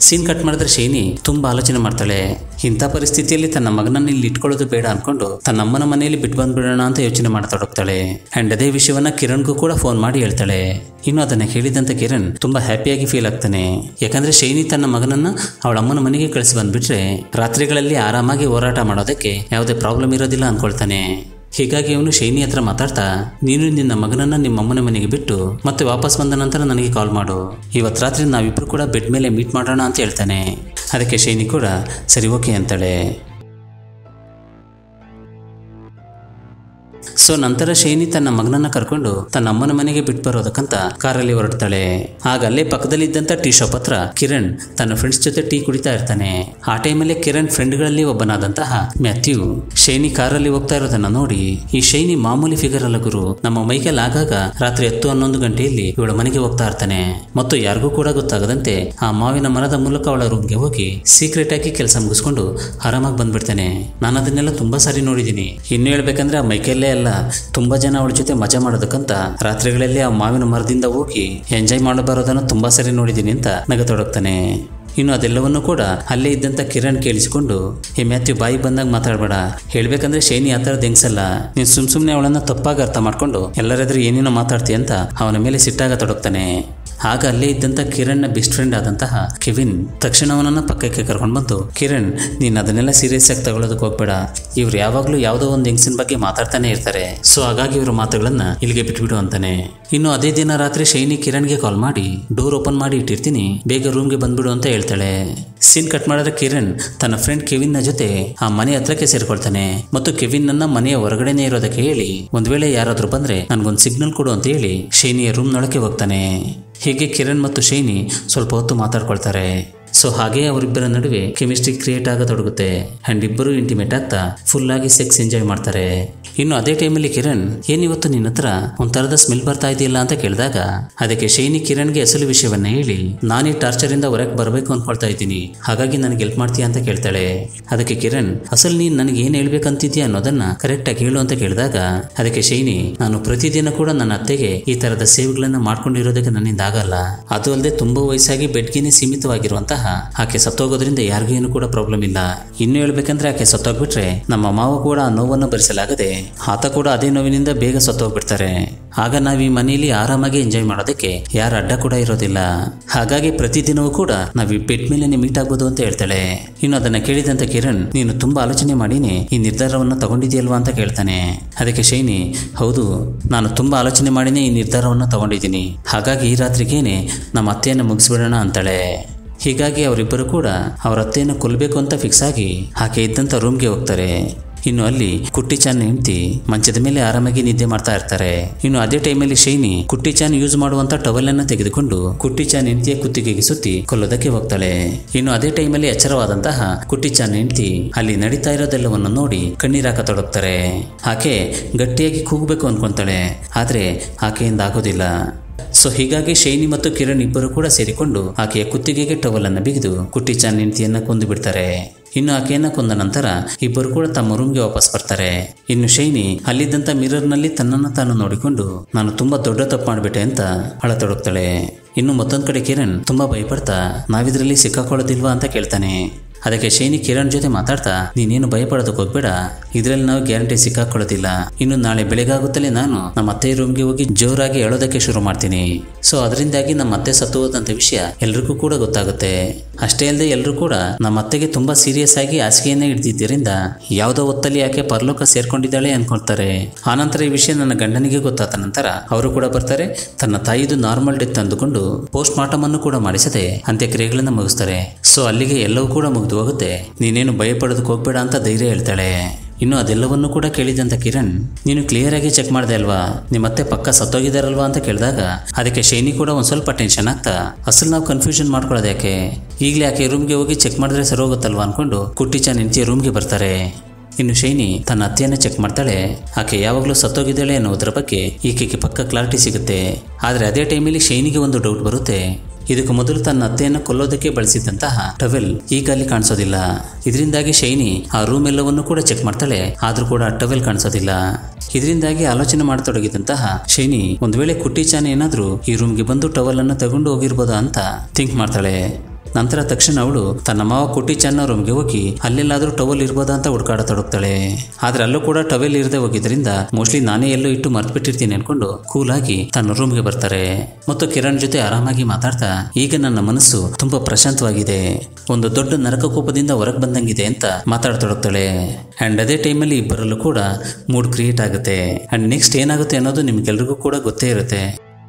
ಸೀನ್ ಕಟ್ ಮಾಡಿದ್ರೆ ಶೈನಿ ತುಂಬಾ ಆಲೋಚನೆ ಮಾಡ್ತಾಳೆ ಇಂಥ ಪರಿಸ್ಥಿತಿಯಲ್ಲಿ ತನ್ನ ಮಗನನ್ನ ಇಲ್ಲಿ ಇಟ್ಕೊಳ್ಳೋದು ಬೇಡ ಅನ್ಕೊಂಡು ತನ್ನ ಅಮ್ಮನ ಮನೆಯಲ್ಲಿ ಬಿಟ್ಟು ಬಂದ್ಬಿಡೋಣ ಅಂತ ಯೋಚನೆ ಮಾಡ್ತೊಡಗ್ತಾಳೆ ಅಂಡ್ ಅದೇ ವಿಷಯವನ್ನ ಕಿರಣ್ಗೂ ಕೂಡ ಫೋನ್ ಮಾಡಿ ಹೇಳ್ತಾಳೆ ಇನ್ನು ಅದನ್ನ ಕೇಳಿದಂತ ಕಿರಣ್ ತುಂಬಾ ಹ್ಯಾಪಿಯಾಗಿ ಫೀಲ್ ಆಗ್ತಾನೆ ಯಾಕಂದ್ರೆ ಶೈನಿ ತನ್ನ ಮಗನನ್ನ ಅವಳ ಅಮ್ಮನ ಮನೆಗೆ ಕಳಿಸಿ ಬಂದ್ಬಿಟ್ರೆ ರಾತ್ರಿಗಳಲ್ಲಿ ಆರಾಮಾಗಿ ಹೋರಾಟ ಮಾಡೋದಕ್ಕೆ ಯಾವುದೇ ಪ್ರಾಬ್ಲಮ್ ಇರೋದಿಲ್ಲ ಅನ್ಕೊಳ್ತಾನೆ ಹೀಗಾಗಿ ಅವನು ಶೈನಿ ಹತ್ರ ಮಾತಾಡ್ತಾ ನೀನು ನಿನ್ನ ಮಗನನ್ನ ನಿಮ್ಮ ಅಮ್ಮನ ಮನೆಗೆ ಬಿಟ್ಟು ಮತ್ತೆ ವಾಪಸ್ ಬಂದ ನಂತರ ನನಗೆ ಕಾಲ್ ಮಾಡು ಇವತ್ತು ರಾತ್ರಿ ನಾವಿಬ್ರು ಕೂಡ ಬೆಡ್ ಮೇಲೆ ಮೀಟ್ ಮಾಡೋಣ ಅಂತ ಹೇಳ್ತಾನೆ ಅದಕ್ಕೆ ಶೈನಿ ಕೂಡ ಸರಿ ಓಕೆ ಅಂತಾಳೆ ಸೊ ನಂತರ ಶೈನಿ ತನ್ನ ಮಗನನ್ನ ಕರ್ಕೊಂಡು ತನ್ನ ಅಮ್ಮನ ಮನೆಗೆ ಬಿಟ್ಟು ಬರೋದಕ್ಕಂತ ಕಾರಲ್ಲಿ ಹೊರಡ್ತಾಳೆ ಆಗ ಅಲ್ಲೇ ಪಕ್ಕದಲ್ಲಿದ್ದಂತ ಟೀ ಶಾಪ್ ಹತ್ರ ಕಿರಣ್ ತನ್ನ ಫ್ರೆಂಡ್ಸ್ ಜೊತೆ ಟೀ ಕುಡಿತಾ ಇರ್ತಾನೆ ಆ ಟೈಮಲ್ಲಿ ಕಿರಣ್ ಫ್ರೆಂಡ್ಗಳಲ್ಲಿ ಒಬ್ಬನಾದಂತಹ ಮ್ಯಾಥ್ಯೂ ಶೈನಿ ಕಾರಲ್ಲಿ ಹೋಗ್ತಾ ಇರೋದನ್ನ ನೋಡಿ ಈ ಶೈನಿ ಮಾಮೂಲಿ ಫಿಗರ್ ಅಲ್ಲ ಗುರು ನಮ್ಮ ಮೈಕಲ್ ಆಗಾಗ ರಾತ್ರಿ ಹತ್ತು ಹನ್ನೊಂದು ಗಂಟೆಯಲ್ಲಿ ಇವಳ ಮನೆಗೆ ಹೋಗ್ತಾ ಇರ್ತಾನೆ ಮತ್ತು ಯಾರಿಗೂ ಕೂಡ ಗೊತ್ತಾಗದಂತೆ ಆ ಮಾವಿನ ಮರದ ಮೂಲಕ ಅವಳ ರೂಮ್ಗೆ ಹೋಗಿ ಸೀಕ್ರೆಟ್ ಆಗಿ ಕೆಲಸ ಮುಗಿಸ್ಕೊಂಡು ಆರಾಮಾಗಿ ಬಂದ್ಬಿಡ್ತಾನೆ ನಾನು ಅದನ್ನೆಲ್ಲ ತುಂಬಾ ಸಾರಿ ನೋಡಿದ್ದೀನಿ ಇನ್ನು ಹೇಳ್ಬೇಕಂದ್ರೆ ಆ ಮೈಕಲ್ಲೇ ಅಲ್ಲ ತುಂಬಾ ಜನ ಅವಳ ಜೊತೆ ಮಜಾ ಮಾಡೋದಕ್ಕಂತ ರಾತ್ರಿಗಳಲ್ಲಿ ಆ ಮಾವಿನ ಮರದಿಂದ ಹೋಗಿ ಎಂಜಾಯ್ ಮಾಡೋ ಬರೋದನ್ನ ತುಂಬಾ ಸರಿ ನೋಡಿದ್ದೀನಿ ಅಂತ ನಗತೊಡಗ್ತಾನೆ ಇನ್ನು ಅದೆಲ್ಲವನ್ನೂ ಕೂಡ ಅಲ್ಲೇ ಇದ್ದಂತ ಕಿರಣ್ ಕೇಳಿಸಿಕೊಂಡು ಈ ಮ್ಯಾಥ್ಯೂ ಬಾಯಿ ಬಂದಾಗ ಮಾತಾಡಬೇಡ ಹೇಳ್ಬೇಕಂದ್ರೆ ಶೈನಿ ಆ ಥರದ್ದು ಹೆಂಗ್ಸಲ್ಲ ನೀನು ಸುಮ್ ಸುಮ್ಮನೆ ಅವಳನ್ನ ತಪ್ಪಾಗಿ ಅರ್ಥ ಮಾಡ್ಕೊಂಡು ಎಲ್ಲರೆದುರು ಏನೇನೋ ಮಾತಾಡ್ತೀಯ ಅಂತ ಅವನ ಮೇಲೆ ಸಿಟ್ಟಾಗ ತೊಡಗ್ತಾನೆ ಆಗ ಅಲ್ಲೇ ಇದ್ದಂತ ಕಿರಣ್ನ ಬೆಸ್ಟ್ ಫ್ರೆಂಡ್ ಆದಂತಹ ಕೆವಿನ್ ತಕ್ಷಣ ಅವನನ್ನ ಪಕ್ಕಕ್ಕೆ ಕರ್ಕೊಂಡು ಬಂದು ಕಿರಣ್ ನೀನ್ ಅದನ್ನೆಲ್ಲ ಸೀರಿಯಸ್ ಆಗಿ ತಗೊಳ್ಳೋದಕ್ಕೆ ಹೋಗ್ಬೇಡ ಇವ್ರು ಯಾವಾಗ್ಲೂ ಯಾವುದೋ ಒಂದು ಹೆಂಗಸಿನ ಬಗ್ಗೆ ಮಾತಾಡ್ತಾನೆ ಇರ್ತಾರೆ ಸೊ ಹಾಗಾಗಿ ಇವ್ರ ಮಾತುಗಳನ್ನ ಇಲ್ಲಿಗೆ ಬಿಟ್ಬಿಡು ಅಂತಾನೆ ಇನ್ನು ಅದೇ ದಿನ ರಾತ್ರಿ ಶೈನಿ ಕಿರಣ್ಗೆ ಕಾಲ್ ಮಾಡಿ ಡೋರ್ ಓಪನ್ ಮಾಡಿ ಇಟ್ಟಿರ್ತೀನಿ ಬೇಗ ರೂಮ್ಗೆ ಬಂದ್ಬಿಡು ಅಂತ ಹೇಳ್ತಾಳೆ ಸೀನ್ ಕಟ್ ಮಾಡಿದ್ರೆ ಕಿರಣ್ ತನ್ನ ಫ್ರೆಂಡ್ ಕೆವಿನ್ನ ಜೊತೆ ಆ ಮನೆ ಹತ್ರಕ್ಕೆ ಸೇರ್ಕೊಳ್ತಾನೆ ಮತ್ತು ಕೆವಿನ್ ನನ್ನ ಮನೆಯ ಹೊರಗಡೆನೆ ಇರೋದಕ್ಕೆ ಹೇಳಿ ಒಂದ್ ವೇಳೆ ಯಾರಾದ್ರೂ ಬಂದ್ರೆ ನನ್ಗೊಂದು ಸಿಗ್ನಲ್ ಕೊಡು ಅಂತ ಹೇಳಿ ಶೈನಿಯ ರೂಮ್ನೊಳಗೆ ಹೋಗ್ತಾನೆ ಹೀಗೆ ಕಿರಣ್ ಮತ್ತು ಶೈನಿ ಸ್ವಲ್ಪ ಹೊತ್ತು ಮಾತಾಡ್ಕೊಳ್ತಾರೆ ಸೊ ಹಾಗೆ ಅವರಿಬ್ಬರ ನಡುವೆ ಕೆಮಿಸ್ಟ್ರಿ ಕ್ರಿಯೇಟ್ ಆಗತೊಡಗುತ್ತೆ ಅಂಡ್ ಇಬ್ಬರು ಇಂಟಿಮೇಟ್ ಆಗ್ತಾ ಫುಲ್ ಆಗಿ ಸೆಕ್ಸ್ ಎಂಜಾಯ್ ಮಾಡ್ತಾರೆ ಇನ್ನು ಅದೇ ಟೈಮಲ್ಲಿ ಕಿರಣ್ ಏನಿವತ್ತು ನಿನ್ನ ಹತ್ರ ಒಂಥರದ ಸ್ಮೆಲ್ ಬರ್ತಾ ಇದೆಯಲ್ಲ ಅಂತ ಕೇಳಿದಾಗ ಅದಕ್ಕೆ ಶೈನಿ ಕಿರಣ್ಗೆ ಅಸಲು ವಿಷಯವನ್ನ ಹೇಳಿ ನಾನೀ ಟಾರ್ಚರ್ ಇಂದ ಹೊರಗೆ ಬರಬೇಕು ಅನ್ಕೊಳ್ತಾ ಇದ್ದೀನಿ ಹಾಗಾಗಿ ನನಗೆ ಹೆಲ್ಪ್ ಮಾಡ್ತೀಯಾ ಅಂತ ಕೇಳ್ತಾಳೆ ಅದಕ್ಕೆ ಕಿರಣ್ ಅಸಲು ನೀನ್ ನನಗೆ ಏನ್ ಹೇಳ್ಬೇಕಂತಿದ್ಯಾ ಅನ್ನೋದನ್ನ ಕರೆಕ್ಟ್ ಆಗಿ ಹೇಳು ಅಂತ ಕೇಳಿದಾಗ ಅದಕ್ಕೆ ಶೈನಿ ನಾನು ಪ್ರತಿದಿನ ಕೂಡ ನನ್ನ ಅತ್ತೆಗೆ ಈ ತರದ ಸೇವೆಗಳನ್ನ ಮಾಡ್ಕೊಂಡಿರೋದಕ್ಕೆ ನನ್ನಿಂದ ಆಗಲ್ಲ ಅದು ಅಲ್ಲದೆ ತುಂಬಾ ವಯಸ್ಸಾಗಿ ಬೆಡ್ಗೆನೆ ಸೀಮಿತವಾಗಿರುವಂತಹ ಆಕೆ ಸತ್ತೋಗೋದ್ರಿಂದ ಯಾರಿಗೂ ಏನು ಕೂಡ ಪ್ರಾಬ್ಲಮ್ ಇಲ್ಲ ಇನ್ನು ಹೇಳ್ಬೇಕಂದ್ರೆ ಆಕೆ ಸತ್ತೋಗ್ಬಿಟ್ರೆ ನಮ್ಮ ಮಾವ ಕೂಡ ಆ ನೋವನ್ನು ಭರಿಸಲಾಗದೆ ಆತ ಕೂಡ ಅದೇ ನೋವಿನಿಂದ ಬೇಗ ಸತ್ತೋಗ್ಬಿಡ್ತಾರೆ ಆಗ ನಾವು ಈ ಮನೆಯಲ್ಲಿ ಆರಾಮಾಗಿ ಎಂಜಾಯ್ ಮಾಡೋದಕ್ಕೆ ಯಾರ ಅಡ್ಡ ಕೂಡ ಇರೋದಿಲ್ಲ ಹಾಗಾಗಿ ಪ್ರತಿದಿನವೂ ಕೂಡ ನಾವು ಈ ಬೆಡ್ ಮೇಲೆ ಮೀಟ್ ಆಗ್ಬೋದು ಅಂತ ಹೇಳ್ತಾಳೆ ಇನ್ನು ಅದನ್ನ ಕೇಳಿದಂತ ಕಿರಣ್ ನೀನು ತುಂಬಾ ಆಲೋಚನೆ ಮಾಡಿನೇ ಈ ನಿರ್ಧಾರವನ್ನು ತಗೊಂಡಿದ್ಯಲ್ವಾ ಅಂತ ಕೇಳ್ತಾನೆ ಅದಕ್ಕೆ ಶೈನಿ ಹೌದು ನಾನು ತುಂಬಾ ಆಲೋಚನೆ ಮಾಡಿನೇ ಈ ನಿರ್ಧಾರವನ್ನು ತಗೊಂಡಿದ್ದೀನಿ ಹಾಗಾಗಿ ಈ ರಾತ್ರಿಗೇನೆ ನಮ್ಮ ಅತ್ತೆಯನ್ನು ಮುಗಿಸ್ಬಿಡೋಣ ಅಂತಾಳೆ ಹೀಗಾಗಿ ಅವರಿಬ್ಬರು ಕೂಡ ಅವರ ಅತ್ತೆಯನ್ನು ಕೊಲ್ಲಬೇಕು ಅಂತ ಫಿಕ್ಸ್ ಆಗಿ ಆಕೆ ಇದ್ದಂಥ ರೂಮ್ಗೆ ಹೋಗ್ತಾರೆ ಇನ್ನು ಅಲ್ಲಿ ಕುಟ್ಟಿ ಚಾನ್ ಹೆಂಡತಿ ಮಂಚದ ಮೇಲೆ ಆರಾಮಾಗಿ ನಿದ್ದೆ ಮಾಡ್ತಾ ಇರ್ತಾರೆ ಇನ್ನು ಅದೇ ಟೈಮಲ್ಲಿ ಶೈನಿ ಕುಟ್ಟಿ ಚಾನ್ ಯೂಸ್ ಮಾಡುವಂತ ಟವಲ್ ಅನ್ನ ತೆಗೆದುಕೊಂಡು ಕುಟ್ಟಿ ಚಾನ್ ಹೆಂಡತಿಯ ಕುತ್ತಿಗೆಗೆ ಸುತ್ತಿ ಕೊಲ್ಲೋದಕ್ಕೆ ಹೋಗ್ತಾಳೆ ಇನ್ನು ಅದೇ ಟೈಮಲ್ಲಿ ಎಚ್ಚರವಾದಂತಹ ಕುಟ್ಟಿ ಚಾನ್ ಹೆಂಡತಿ ಅಲ್ಲಿ ನಡೀತಾ ಇರೋದೆಲ್ಲವನ್ನು ನೋಡಿ ಕಣ್ಣೀರಾಕತೊಡಗ್ತಾರೆ ಆಕೆ ಗಟ್ಟಿಯಾಗಿ ಕೂಗಬೇಕು ಅನ್ಕೊಂತಾಳೆ ಆದ್ರೆ ಆಕೆಯಿಂದ ಆಗೋದಿಲ್ಲ ಸೊ ಹೀಗಾಗಿ ಶೈನಿ ಮತ್ತು ಕಿರಣ್ ಇಬ್ಬರು ಕೂಡ ಸೇರಿಕೊಂಡು ಆಕೆಯ ಕುತ್ತಿಗೆಗೆ ಟವಲ್ ಅನ್ನ ಬಿಗಿದು ಕುಟ್ಟಿ ಚಾನ್ ಹೆಂಡತಿಯನ್ನ ಕೊಂದು ಬಿಡ್ತಾರೆ ಇನ್ನು ಆಕೆಯನ್ನ ಕೊಂದ ನಂತರ ಇಬ್ಬರು ಕೂಡ ತಮ್ಮ ರೂಮ್ಗೆ ವಾಪಸ್ ಬರ್ತಾರೆ ಇನ್ನು ಶೈನಿ ಅಲ್ಲಿದ್ದಂತ ಮಿರರ್ನಲ್ಲಿ ತನ್ನನ್ನು ತಾನು ನೋಡಿಕೊಂಡು ನಾನು ತುಂಬಾ ದೊಡ್ಡ ತಪ್ಪು ಮಾಡಿಬಿಟ್ಟೆ ಅಂತ ಅಳತೊಡಗ್ತಾಳೆ ಇನ್ನು ಮತ್ತೊಂದ್ ಕಡೆ ಕಿರಣ್ ತುಂಬಾ ಭಯಪಡ್ತಾ ನಾವಿದ್ರಲ್ಲಿ ಸಿಕ್ಕಾಕೊಳ್ಳೋದಿಲ್ವಾ ಅಂತ ಕೇಳ್ತಾನೆ ಅದಕ್ಕೆ ಶೈನಿ ಕಿರಣ್ ಜೊತೆ ಮಾತಾಡ್ತಾ ನೀನೇನು ಭಯಪಡೋದಕ್ಕೆ ಹೋಗ್ಬೇಡ ಇದ್ರಲ್ಲಿ ನಾವು ಗ್ಯಾರಂಟಿ ಸಿಕ್ಕಾಕೊಳ್ಳೋದಿಲ್ಲ ಇನ್ನು ನಾಳೆ ಬೆಳಗಾಗುತ್ತಲೇ ನಾನು ನಮ್ಮ ಅತ್ತೆ ರೂಮ್ಗೆ ಹೋಗಿ ಜೋರಾಗಿ ಹೇಳೋದಕ್ಕೆ ಶುರು ಮಾಡ್ತೀನಿ ಸೊ ಅದರಿಂದಾಗಿ ನಮ್ಮ ಅತ್ತೆ ಸತ್ತು ಹೋದಂತ ವಿಷಯ ಎಲ್ರಿಗೂ ಕೂಡ ಗೊತ್ತಾಗುತ್ತೆ ಅಷ್ಟೇ ಅಲ್ಲದೆ ಎಲ್ಲರೂ ಕೂಡ ನಮ್ಮ ಅತ್ತೆಗೆ ತುಂಬಾ ಸೀರಿಯಸ್ ಆಗಿ ಹಾಸಿಗೆಯನ್ನೇ ಹಿಡಿದಿದ್ದರಿಂದ ಯಾವುದೋ ಹೊತ್ತಲ್ಲಿ ಯಾಕೆ ಪರಲೋಕ ಸೇರ್ಕೊಂಡಿದ್ದಾಳೆ ಅನ್ಕೊಳ್ತಾರೆ ಆನಂತರ ಈ ವಿಷಯ ನನ್ನ ಗಂಡನಿಗೆ ಗೊತ್ತಾದ ನಂತರ ಅವರು ಕೂಡ ಬರ್ತಾರೆ ತನ್ನ ತಾಯಿದು ನಾರ್ಮಲ್ ಡೆತ್ ಅಂದುಕೊಂಡು ಪೋಸ್ಟ್ ಮಾರ್ಟಮ್ ಅನ್ನು ಕೂಡ ಮಾಡಿಸದೆ ಅಂತ್ಯಕ್ರಿಯೆಗಳನ್ನ ಮುಗಿಸ್ತಾರೆ ಸೊ ಅಲ್ಲಿಗೆ ಎಲ್ಲವೂ ಕೂಡ ಮುಗಿದು ಹೋಗುತ್ತೆ ನೀನೇನು ಭಯಪಡೋದಕ್ಕೆ ಹೋಗ್ಬೇಡ ಅಂತ ಧೈರ್ಯ ಹೇಳ್ತಾಳೆ ಇನ್ನು ಅದೆಲ್ಲವನ್ನೂ ಕೂಡ ಕೇಳಿದಂತ ಕಿರಣ್ ನೀನು ಕ್ಲಿಯರ್ ಆಗಿ ಚೆಕ್ ಮಾಡಿದೆ ಅಲ್ವಾ ನಿಮ್ಮತ್ತೆ ಪಕ್ಕ ಸತ್ತೋಗಿದಾರಲ್ವಾ ಅಂತ ಕೇಳಿದಾಗ ಅದಕ್ಕೆ ಶೈನಿ ಕೂಡ ಒಂದ್ ಸ್ವಲ್ಪ ಟೆನ್ಷನ್ ಆಗ್ತಾ ಅಸಲು ನಾವು ಕನ್ಫ್ಯೂಷನ್ ಮಾಡ್ಕೊಳ್ಳೋದು ಯಾಕೆ ಈಗಲೇ ಆಕೆ ರೂಮ್ಗೆ ಹೋಗಿ ಚೆಕ್ ಮಾಡಿದ್ರೆ ಸರಿ ಹೋಗುತ್ತಲ್ವಾ ಅನ್ಕೊಂಡು ಕುಟ್ಟಿ ಚಾನ್ ಹೆಂಡತಿಯ ರೂಮ್ಗೆ ಬರ್ತಾರೆ ಇನ್ನು ಶೈನಿ ತನ್ನ ಅತ್ತೆಯನ್ನು ಚೆಕ್ ಮಾಡ್ತಾಳೆ ಆಕೆ ಯಾವಾಗಲೂ ಸತ್ತೋಗಿದ್ದಾಳೆ ಅನ್ನೋದ್ರ ಬಗ್ಗೆ ಈಕೆಗೆ ಪಕ್ಕ ಕ್ಲಾರಿಟಿ ಸಿಗುತ್ತೆ ಆದರೆ ಅದೇ ಟೈಮಲ್ಲಿ ಶೈನಿಗೆ ಒಂದು ಡೌಟ್ ಬರುತ್ತೆ ಇದಕ್ಕೂ ಮೊದಲು ತನ್ನ ಅತ್ತೆಯನ್ನು ಕೊಲ್ಲೋದಕ್ಕೆ ಬಳಸಿದ್ದಂತಹ ಟವೆಲ್ ಈಗ ಅಲ್ಲಿ ಕಾಣಿಸೋದಿಲ್ಲ ಇದರಿಂದಾಗಿ ಶೈನಿ ಆ ರೂಮ್ ಎಲ್ಲವನ್ನು ಕೂಡ ಚೆಕ್ ಮಾಡ್ತಾಳೆ ಆದ್ರೂ ಕೂಡ ಆ ಟವೆಲ್ ಕಾಣಿಸೋದಿಲ್ಲ ಇದರಿಂದಾಗಿ ಆಲೋಚನೆ ಮಾಡತೊಡಗಿದಂತಹ ಶೈನಿ ಒಂದ್ ವೇಳೆ ಕುಟ್ಟಿ ಚಾನೆ ಏನಾದ್ರೂ ಈ ರೂಮ್ಗೆ ಬಂದು ಟವಲ್ ಅನ್ನು ತಗೊಂಡು ಹೋಗಿರ್ಬೋದಾ ಅಂತ ಥಿಂಕ್ ಮಾಡ್ತಾಳೆ ನಂತರ ತಕ್ಷಣ ಅವಳು ತನ್ನ ಮಾವ ಕುಟಿ ಚಾನ್ನ ರೂಮ್ಗೆ ಹೋಗಿ ಅಲ್ಲೆಲ್ಲಾದ್ರೂ ಟವಲ್ ಇರ್ಬೋದಾ ಅಂತ ಹುಡುಕಾಡತೊಡಗ್ತಾಳೆ ಆದ್ರೆ ಅಲ್ಲೂ ಕೂಡ ಟವೆಲ್ ಇರದೆ ಹೋಗಿದ್ರಿಂದ ಮೋಸ್ಟ್ಲಿ ನಾನೇ ಎಲ್ಲೋ ಇಟ್ಟು ಮರ್ತು ಬಿಟ್ಟಿರ್ತೀನಿ ಅನ್ಕೊಂಡು ಕೂಲ್ ಆಗಿ ತನ್ನ ರೂಮ್ಗೆ ಬರ್ತಾರೆ ಮತ್ತು ಕಿರಣ್ ಜೊತೆ ಆರಾಮಾಗಿ ಮಾತಾಡ್ತಾ ಈಗ ನನ್ನ ಮನಸ್ಸು ತುಂಬಾ ಪ್ರಶಾಂತವಾಗಿದೆ ಒಂದು ದೊಡ್ಡ ನರಕ ಕೋಪದಿಂದ ಹೊರಗೆ ಬಂದಂಗಿದೆ ಅಂತ ಮಾತಾಡ್ತೊಡಗ್ತಾಳೆ ಅಂಡ್ ಅದೇ ಟೈಮಲ್ಲಿ ಇಬ್ಬರಲ್ಲೂ ಕೂಡ ಮೂಡ್ ಕ್ರಿಯೇಟ್ ಆಗುತ್ತೆ ಅಂಡ್ ನೆಕ್ಸ್ಟ್ ಏನಾಗುತ್ತೆ ಅನ್ನೋದು ನಿಮ್ಗೆಲ್ರಿಗೂ ಕೂಡ ಗೊತ್ತೇ ಇರುತ್ತೆ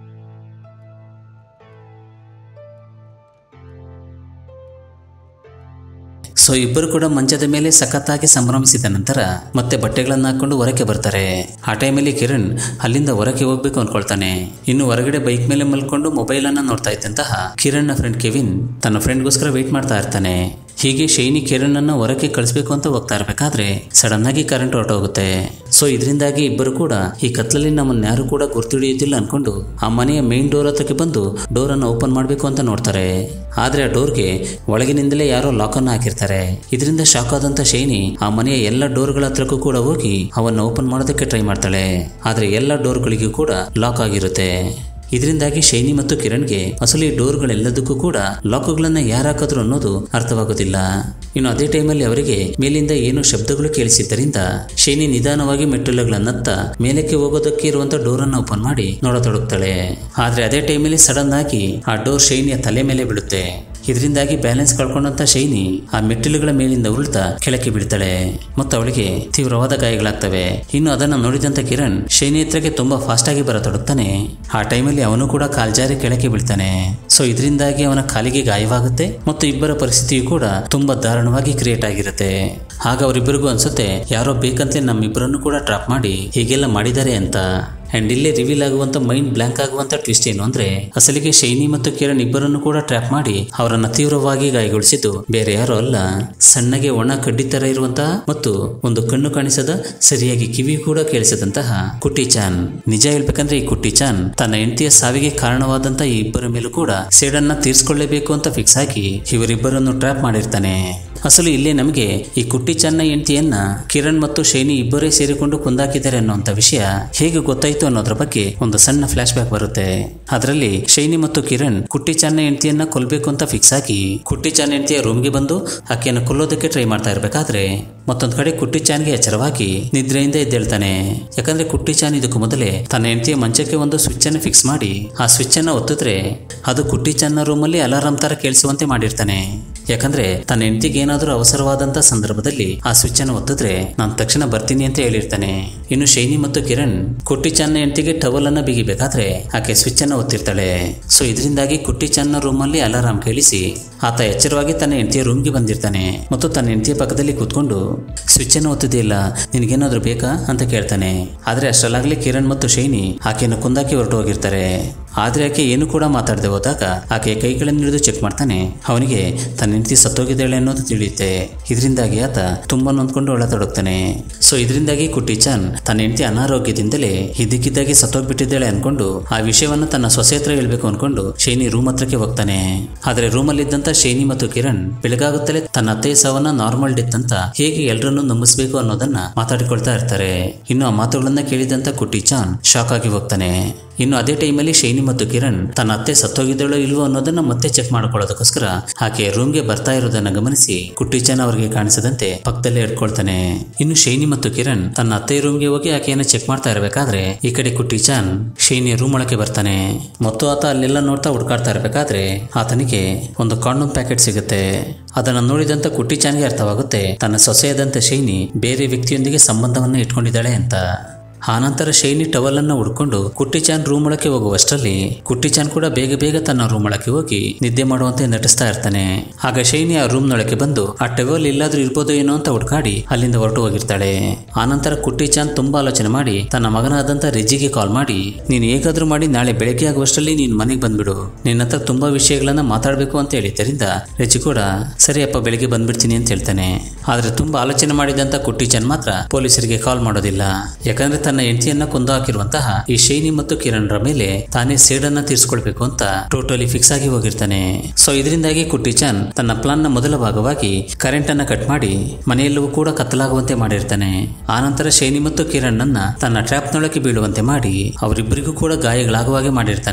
ಸೊ ಇಬ್ಬರು ಕೂಡ ಮಂಚದ ಮೇಲೆ ಸಖತ್ತಾಗಿ ಸಂಭ್ರಮಿಸಿದ ನಂತರ ಮತ್ತೆ ಬಟ್ಟೆಗಳನ್ನ ಹಾಕೊಂಡು ಹೊರಕ್ಕೆ ಬರ್ತಾರೆ ಆ ಟೈಮಲ್ಲಿ ಕಿರಣ್ ಅಲ್ಲಿಂದ ಹೊರಕ್ಕೆ ಹೋಗ್ಬೇಕು ಅನ್ಕೊಳ್ತಾನೆ ಇನ್ನು ಹೊರಗಡೆ ಬೈಕ್ ಮೇಲೆ ಮಲ್ಕೊಂಡು ಮೊಬೈಲ್ ಅನ್ನ ನೋಡ್ತಾ ಇದ್ದಂತಹ ಕಿರಣ್ನ ಫ್ರೆಂಡ್ ಕೆವಿನ್ ತನ್ನ ಫ್ರೆಂಡ್ಗೋಸ್ಕರ ವೇಟ್ ಮಾಡ್ತಾ ಇರ್ತಾನೆ ಹೀಗೆ ಶೈನಿ ಕಿರಣ್ ಅನ್ನ ಹೊರಕ್ಕೆ ಕಳಿಸ್ಬೇಕು ಅಂತ ಹೋಗ್ತಾ ಇರ್ಬೇಕಾದ್ರೆ ಸಡನ್ ಆಗಿ ಕರೆಂಟ್ ಹೊರಟೋಗುತ್ತೆ ಸೊ ಇದರಿಂದಾಗಿ ಇಬ್ಬರು ಕೂಡ ಈ ಕತ್ಲಲ್ಲಿ ನಮ್ಮನ್ನ ಯಾರು ಕೂಡ ಗುರ್ತಿಡಿಯುತ್ತಿಲ್ಲ ಅನ್ಕೊಂಡು ಆ ಮನೆಯ ಮೇನ್ ಡೋರ್ ಹತ್ರಕ್ಕೆ ಬಂದು ಡೋರ್ ಅನ್ನು ಓಪನ್ ಮಾಡಬೇಕು ಅಂತ ನೋಡ್ತಾರೆ ಆದ್ರೆ ಆ ಡೋರ್ಗೆ ಒಳಗಿನಿಂದಲೇ ಯಾರೋ ಲಾಕ್ ಅನ್ನು ಹಾಕಿರ್ತಾರೆ ಇದರಿಂದ ಶಾಕ್ ಆದಂತ ಶೈನಿ ಆ ಮನೆಯ ಎಲ್ಲ ಡೋರ್ಗಳ ಹತ್ರಕ್ಕೂ ಕೂಡ ಹೋಗಿ ಅವನ್ನ ಓಪನ್ ಮಾಡೋದಕ್ಕೆ ಟ್ರೈ ಮಾಡ್ತಾಳೆ ಆದ್ರೆ ಎಲ್ಲ ಡೋರ್ಗಳಿಗೂ ಕೂಡ ಲಾಕ್ ಆಗಿರುತ್ತೆ ಇದರಿಂದಾಗಿ ಶೈನಿ ಮತ್ತು ಕಿರಣ್ಗೆ ಅಸಲಿ ಡೋರ್ಗಳೆಲ್ಲದಕ್ಕೂ ಕೂಡ ಲಾಕುಗಳನ್ನ ಯಾರು ಹಾಕಿದ್ರು ಅನ್ನೋದು ಅರ್ಥವಾಗೋದಿಲ್ಲ ಇನ್ನು ಅದೇ ಟೈಮಲ್ಲಿ ಅವರಿಗೆ ಮೇಲಿಂದ ಏನೋ ಶಬ್ದಗಳು ಕೇಳಿಸಿದ್ದರಿಂದ ಶೈನಿ ನಿಧಾನವಾಗಿ ಮೆಟ್ಟಿಲುಗಳನ್ನತ್ತ ಮೇಲಕ್ಕೆ ಹೋಗೋದಕ್ಕೆ ಇರುವಂತ ಡೋರ್ ಅನ್ನ ಓಪನ್ ಮಾಡಿ ನೋಡತೊಡಗ್ತಾಳೆ ಆದ್ರೆ ಅದೇ ಟೈಮಲ್ಲಿ ಸಡನ್ ಆಗಿ ಆ ಡೋರ್ ಶೈನಿಯ ತಲೆ ಮೇಲೆ ಬೀಳುತ್ತೆ ಇದರಿಂದಾಗಿ ಬ್ಯಾಲೆನ್ಸ್ ಕಳ್ಕೊಂಡಂತ ಶೈನಿ ಆ ಮೆಟ್ಟಿಲುಗಳ ಮೇಲಿಂದ ಉರುಳ್ತಾ ಕೆಳಕ್ಕೆ ಬೀಳ್ತಾಳೆ ಮತ್ತು ಅವಳಿಗೆ ತೀವ್ರವಾದ ಗಾಯಗಳಾಗ್ತವೆ ಇನ್ನು ಅದನ್ನ ನೋಡಿದಂತ ಕಿರಣ್ ಶೈನಿ ಹತ್ರಕ್ಕೆ ತುಂಬಾ ಫಾಸ್ಟ್ ಆಗಿ ಬರತೊಡಗ್ತಾನೆ ಆ ಟೈಮಲ್ಲಿ ಅವನು ಕೂಡ ಕಾಲ್ಜಾರಿ ಕೆಳಕ್ಕೆ ಬೀಳ್ತಾನೆ ಸೊ ಇದರಿಂದಾಗಿ ಅವನ ಕಾಲಿಗೆ ಗಾಯವಾಗುತ್ತೆ ಮತ್ತು ಇಬ್ಬರ ಪರಿಸ್ಥಿತಿಯು ಕೂಡ ತುಂಬಾ ದಾರುಣವಾಗಿ ಕ್ರಿಯೇಟ್ ಆಗಿರುತ್ತೆ ಆಗ ಅವರಿಬ್ಬರಿಗೂ ಅನ್ಸುತ್ತೆ ಯಾರೋ ಬೇಕಂತಲೇ ನಮ್ಮಿಬ್ಬರನ್ನು ಕೂಡ ಟ್ರಾಪ್ ಮಾಡಿ ಹೀಗೆಲ್ಲ ಮಾಡಿದ್ದಾರೆ ಅಂತ ಅಂಡ್ ಇಲ್ಲೇ ರಿವೀಲ್ ಆಗುವಂತ ಮೈಂಡ್ ಬ್ಲಾಂಕ್ ಆಗುವಂತ ಟ್ವಿಸ್ಟ್ ಏನು ಅಂದ್ರೆ ಅಸಲಿಗೆ ಶೈನಿ ಮತ್ತು ಕಿರಣ್ ಇಬ್ಬರನ್ನು ಕೂಡ ಟ್ರ್ಯಾಪ್ ಮಾಡಿ ಅವರನ್ನ ತೀವ್ರವಾಗಿ ಗಾಯಗೊಳಿಸಿದ್ದು ಬೇರೆ ಯಾರೋ ಅಲ್ಲ ಸಣ್ಣಗೆ ಒಣ ಕಡ್ಡಿ ತರ ಇರುವಂತಹ ಮತ್ತು ಒಂದು ಕಣ್ಣು ಕಾಣಿಸದ ಸರಿಯಾಗಿ ಕಿವಿ ಕೂಡ ಕೇಳಿಸದಂತಹ ಕುಟ್ಟಿ ಚಾನ್ ನಿಜ ಹೇಳ್ಬೇಕಂದ್ರೆ ಈ ಕುಟ್ಟಿ ಚಾನ್ ತನ್ನ ಹೆಂಡತಿಯ ಸಾವಿಗೆ ಕಾರಣವಾದಂತ ಈ ಇಬ್ಬರ ಮೇಲೂ ಕೂಡ ಸೇಡನ್ನ ತೀರ್ಸ್ಕೊಳ್ಳೇಬೇಕು ಅಂತ ಫಿಕ್ಸ್ ಆಗಿ ಇವರಿಬ್ಬರನ್ನು ಟ್ರ್ಯಾಪ್ ಮಾಡಿರ್ತಾನೆ ಅಸಲು ಇಲ್ಲೇ ನಮಗೆ ಈ ಕುಟ್ಟಿ ಚನ್ನ ಹೆಂಡತಿಯನ್ನ ಕಿರಣ್ ಮತ್ತು ಶೈನಿ ಇಬ್ಬರೇ ಸೇರಿಕೊಂಡು ಕೊಂದಾಕಿದ್ದಾರೆ ಅನ್ನುವಂಥ ವಿಷಯ ಹೇಗೆ ಗೊತ್ತಾಯ್ತು ಅನ್ನೋದ್ರ ಬಗ್ಗೆ ಒಂದು ಸಣ್ಣ ಫ್ಲಾಶ್ ಬ್ಯಾಕ್ ಬರುತ್ತೆ ಅದರಲ್ಲಿ ಶೈನಿ ಮತ್ತು ಕಿರಣ್ ಕುಟ್ಟಿ ಚನ್ನ ಹೆಂಡತಿಯನ್ನ ಕೊಲ್ಬೇಕು ಅಂತ ಫಿಕ್ಸ್ ಆಗಿ ಕುಟ್ಟಿ ಚಾನ್ ಹೆಂಡತಿಯ ರೂಮ್ಗೆ ಬಂದು ಆಕೆಯನ್ನು ಕೊಲ್ಲೋದಕ್ಕೆ ಟ್ರೈ ಮಾಡ್ತಾ ಇರ್ಬೇಕಾದ್ರೆ ಮತ್ತೊಂದ್ ಕಡೆ ಕುಟ್ಟಿ ಚಾನ್ಗೆ ಎಚ್ಚರವಾಗಿ ನಿದ್ರೆಯಿಂದ ಎದ್ದೇಳ್ತಾನೆ ಯಾಕಂದ್ರೆ ಕುಟ್ಟಿ ಚಾನ್ ಇದಕ್ಕೂ ಮೊದಲೇ ತನ್ನ ಹೆಂಡತಿಯ ಮಂಚಕ್ಕೆ ಒಂದು ಸ್ವಿಚ್ ಅನ್ನು ಫಿಕ್ಸ್ ಮಾಡಿ ಆ ಸ್ವಿಚ್ ಅನ್ನ ಒತ್ತಿದ್ರೆ ಅದು ಕುಟ್ಟಿ ಚಾನ್ನ ರೂಮಲ್ಲಿ ಅಲಾರಾಮ್ ತರ ಕೇಳಿಸುವಂತೆ ಮಾಡಿರ್ತಾನೆ ಯಾಕಂದ್ರೆ ತನ್ನ ಹೆಂಡತಿಗೆ ಏನಾದರೂ ಅವಸರವಾದಂತ ಸಂದರ್ಭದಲ್ಲಿ ಆ ಸ್ವಿಚ್ ಅನ್ನು ಒತ್ತಿದ್ರೆ ನಾನು ತಕ್ಷಣ ಬರ್ತೀನಿ ಅಂತ ಹೇಳಿರ್ತಾನೆ ಇನ್ನು ಶೈನಿ ಮತ್ತು ಕಿರಣ್ ಕುಟ್ಟಿ ಚಾನ್ನ ಹೆಂಡತಿಗೆ ಟವಲ್ ಅನ್ನ ಬಿಗಿಬೇಕಾದ್ರೆ ಆಕೆ ಸ್ವಿಚ್ ಅನ್ನ ಒತ್ತಿರ್ತಾಳೆ ಸೊ ಇದರಿಂದಾಗಿ ಕುಟ್ಟಿ ಚಾನ್ನ ರೂಮಲ್ಲಿ ಅಲಾರಾಮ್ ಕೇಳಿಸಿ ಆತ ಎಚ್ಚರವಾಗಿ ತನ್ನ ಹೆಂಡತಿಯ ರೂಮ್ಗೆ ಬಂದಿರ್ತಾನೆ ಮತ್ತು ತನ್ನ ಹೆಂಡತಿಯ ಪಕ್ಕದಲ್ಲಿ ಕೂತ್ಕೊಂಡು ಸ್ವಿಚ್ ಅನ್ನು ಒತ್ತಿದೆಯಲ್ಲ ನಿನಗೇನಾದ್ರೂ ಬೇಕಾ ಅಂತ ಕೇಳ್ತಾನೆ ಆದ್ರೆ ಅಷ್ಟರಲ್ಲಾಗ್ಲೇ ಕಿರಣ್ ಮತ್ತು ಶೈನಿ ಆಕೆಯನ್ನು ಕುಂದಾಕಿ ಹೊರಟು ಹೋಗಿರ್ತಾರೆ ಆದ್ರೆ ಆಕೆ ಏನು ಕೂಡ ಮಾತಾಡದೆ ಹೋದಾಗ ಆಕೆ ಕೈಗಳನ್ನು ಹಿಡಿದು ಚೆಕ್ ಮಾಡ್ತಾನೆ ಅವನಿಗೆ ತನ್ನ ಹೆಂಡತಿ ಸತ್ತೋಗಿದ್ದಾಳೆ ಅನ್ನೋದು ತಿಳಿಯುತ್ತೆ ಇದರಿಂದಾಗಿ ಆತ ತುಂಬಾ ನೊಂದ್ಕೊಂಡು ಒಳತೊಡಗ್ತಾನೆ ಸೊ ಇದರಿಂದಾಗಿ ಕುಟ್ಟಿ ಚಾನ್ ತನ್ನ ಹೆಂಡತಿ ಅನಾರೋಗ್ಯದಿಂದಲೇ ಇದ್ದಕ್ಕಿದ್ದಾಗೆ ಸತ್ತೋಗ್ಬಿಟ್ಟಿದ್ದಾಳೆ ಅನ್ಕೊಂಡು ಆ ವಿಷಯವನ್ನು ತನ್ನ ಸೊಸೆ ಹತ್ರ ಹೇಳ್ಬೇಕು ಅನ್ಕೊಂಡು ಶೈನಿ ರೂಮ್ ಹತ್ರಕ್ಕೆ ಹೋಗ್ತಾನೆ ಆದ್ರೆ ರೂಮಲ್ಲಿದ್ದಂತ ಶೈನಿ ಮತ್ತು ಕಿರಣ್ ಬೆಳಗಾಗುತ್ತಲೇ ತನ್ನ ಅತ್ತೆಯ ಸಾವನ್ನ ನಾರ್ಮಲ್ ಡೆತ್ ಅಂತ ಹೇಗೆ ಎಲ್ಲರನ್ನೂ ನಂಬಿಸ್ಬೇಕು ಅನ್ನೋದನ್ನ ಮಾತಾಡಿಕೊಳ್ತಾ ಇರ್ತಾರೆ ಇನ್ನು ಆ ಮಾತುಗಳನ್ನ ಕೇಳಿದಂತ ಕುಟ್ಟಿ ಚಾನ್ ಶಾಕ್ ಆಗಿ ಹೋಗ್ತಾನೆ ಇನ್ನು ಅದೇ ಟೈಮಲ್ಲಿ ಶೈನಿ ಮತ್ತು ಕಿರಣ್ ತನ್ನ ಅತ್ತೆ ಸತ್ತೋಗಿದ್ದಳೋ ಇಲ್ವೋ ಅನ್ನೋದನ್ನ ಮತ್ತೆ ಚೆಕ್ ಮಾಡ್ಕೊಳ್ಳೋದಕ್ಕೋಸ್ಕರ ಆಕೆ ರೂಮ್ಗೆ ಬರ್ತಾ ಇರೋದನ್ನ ಗಮನಿಸಿ ಕುಟ್ಟಿಚನ್ ಅವರಿಗೆ ಕಾಣಿಸದಂತೆ ಪಕ್ಕದಲ್ಲೇ ಹಿಡ್ಕೊಳ್ತಾನೆ ಇನ್ನು ಶೈನಿ ಮತ್ತು ಕಿರಣ್ ತನ್ನ ಅತ್ತೆ ರೂಮ್ಗೆ ಹೋಗಿ ಆಕೆಯನ್ನ ಚೆಕ್ ಮಾಡ್ತಾ ಇರಬೇಕಾದ್ರೆ ಈ ಕಡೆ ಕುಟ್ಟಿಚಾನ್ ಶೈನಿಯ ರೂಮ್ ಒಳಗೆ ಬರ್ತಾನೆ ಮತ್ತು ಆತ ಅಲ್ಲೆಲ್ಲ ನೋಡ್ತಾ ಹುಡ್ಕಾಡ್ತಾ ಇರಬೇಕಾದ್ರೆ ಆತನಿಗೆ ಒಂದು ಕಾಂಡೋಮ್ ಪ್ಯಾಕೆಟ್ ಸಿಗುತ್ತೆ ಅದನ್ನ ನೋಡಿದಂತ ಕುಟ್ಟಿಚಾನ್ಗೆ ಅರ್ಥವಾಗುತ್ತೆ ತನ್ನ ಸೊಸೆಯಾದಂತ ಶೈನಿ ಬೇರೆ ವ್ಯಕ್ತಿಯೊಂದಿಗೆ ಸಂಬಂಧವನ್ನ ಇಟ್ಕೊಂಡಿದ್ದಾಳೆ ಅಂತ ಆನಂತರ ಶೈನಿ ಟವಲ್ ಅನ್ನ ಹುಡ್ಕೊಂಡು ಕುಟ್ಟಿಚಾನ್ ರೂಮ್ ಒಳಕ್ಕೆ ಹೋಗುವಷ್ಟರಲ್ಲಿ ಕುಟ್ಟಿಚಾನ್ ಕೂಡ ಬೇಗ ಬೇಗ ತನ್ನ ರೂಮ್ ಒಳಕ್ಕೆ ಹೋಗಿ ನಿದ್ದೆ ಮಾಡುವಂತೆ ನಟಿಸ್ತಾ ಇರ್ತಾನೆ ಆಗ ಶೈನಿ ಆ ರೂಮ್ ನೊಳಗೆ ಬಂದು ಆ ಟವಲ್ ಎಲ್ಲಾದ್ರೂ ಇರ್ಬೋದೋ ಏನೋ ಅಂತ ಹುಡ್ಕಾಡಿ ಅಲ್ಲಿಂದ ಹೊರಟು ಹೋಗಿರ್ತಾಳೆ ಆನಂತರ ಕುಟ್ಟಿಚಾನ್ ತುಂಬಾ ಆಲೋಚನೆ ಮಾಡಿ ತನ್ನ ಮಗನಾದಂತ ರಿಜಿಗೆ ಕಾಲ್ ಮಾಡಿ ನೀನು ಹೇಗಾದ್ರೂ ಮಾಡಿ ನಾಳೆ ಬೆಳಗ್ಗೆ ಆಗುವಷ್ಟರಲ್ಲಿ ನೀನು ಮನೆಗೆ ಬಂದ್ಬಿಡು ನಿನ್ನ ಹತ್ರ ತುಂಬಾ ವಿಷಯಗಳನ್ನ ಮಾತಾಡಬೇಕು ಅಂತ ಹೇಳಿದ್ದರಿಂದ ರಿಜಿ ಕೂಡ ಸರಿಯಪ್ಪ ಬೆಳಿಗ್ಗೆ ಬಂದ್ಬಿಡ್ತೀನಿ ಅಂತ ಹೇಳ್ತಾನೆ ಆದ್ರೆ ತುಂಬಾ ಆಲೋಚನೆ ಮಾಡಿದಂತ ಕುಟ್ಟಿಚಾನ್ ಮಾತ್ರ ಪೊಲೀಸರಿಗೆ ಕಾಲ್ ಮಾಡೋದಿಲ್ಲ ಯಾಕಂದ್ರೆ ತನ್ನ ಹೆಂಡತಿಯನ್ನ ಕೊಂದು ಹಾಕಿರುವಂತಹ ಈ ಶೈನಿ ಮತ್ತು ಕಿರಣ್ರ ಮೇಲೆ ತಾನೇ ಸೇಡನ್ನ ತೀರ್ಸ್ಕೊಳ್ಬೇಕು ಅಂತ ಟೋಟಲಿ ಫಿಕ್ಸ್ ಆಗಿ ಹೋಗಿರ್ತಾನೆ ಸೊ ಇದರಿಂದಾಗಿ ಕುಟ್ಟಿಚಾನ್ ತನ್ನ ಪ್ಲಾನ್ ನ ಮೊದಲ ಭಾಗವಾಗಿ ಕರೆಂಟ್ ಅನ್ನ ಕಟ್ ಮಾಡಿ ಮನೆಯೆಲ್ಲವೂ ಕೂಡ ಕತ್ತಲಾಗುವಂತೆ ಮಾಡಿರ್ತಾನೆ ಆನಂತರ ಶೈನಿ ಮತ್ತು ಕಿರಣ್ ಅನ್ನ ತನ್ನ ಟ್ರ್ಯಾಪ್ ನೊಳಗೆ ಬೀಳುವಂತೆ ಮಾಡಿ ಅವರಿಬ್ಬರಿಗೂ ಕೂಡ ಗಾಯಗಳಾಗುವಾಗೆ ಮಾಡಿರ್ತಾನೆ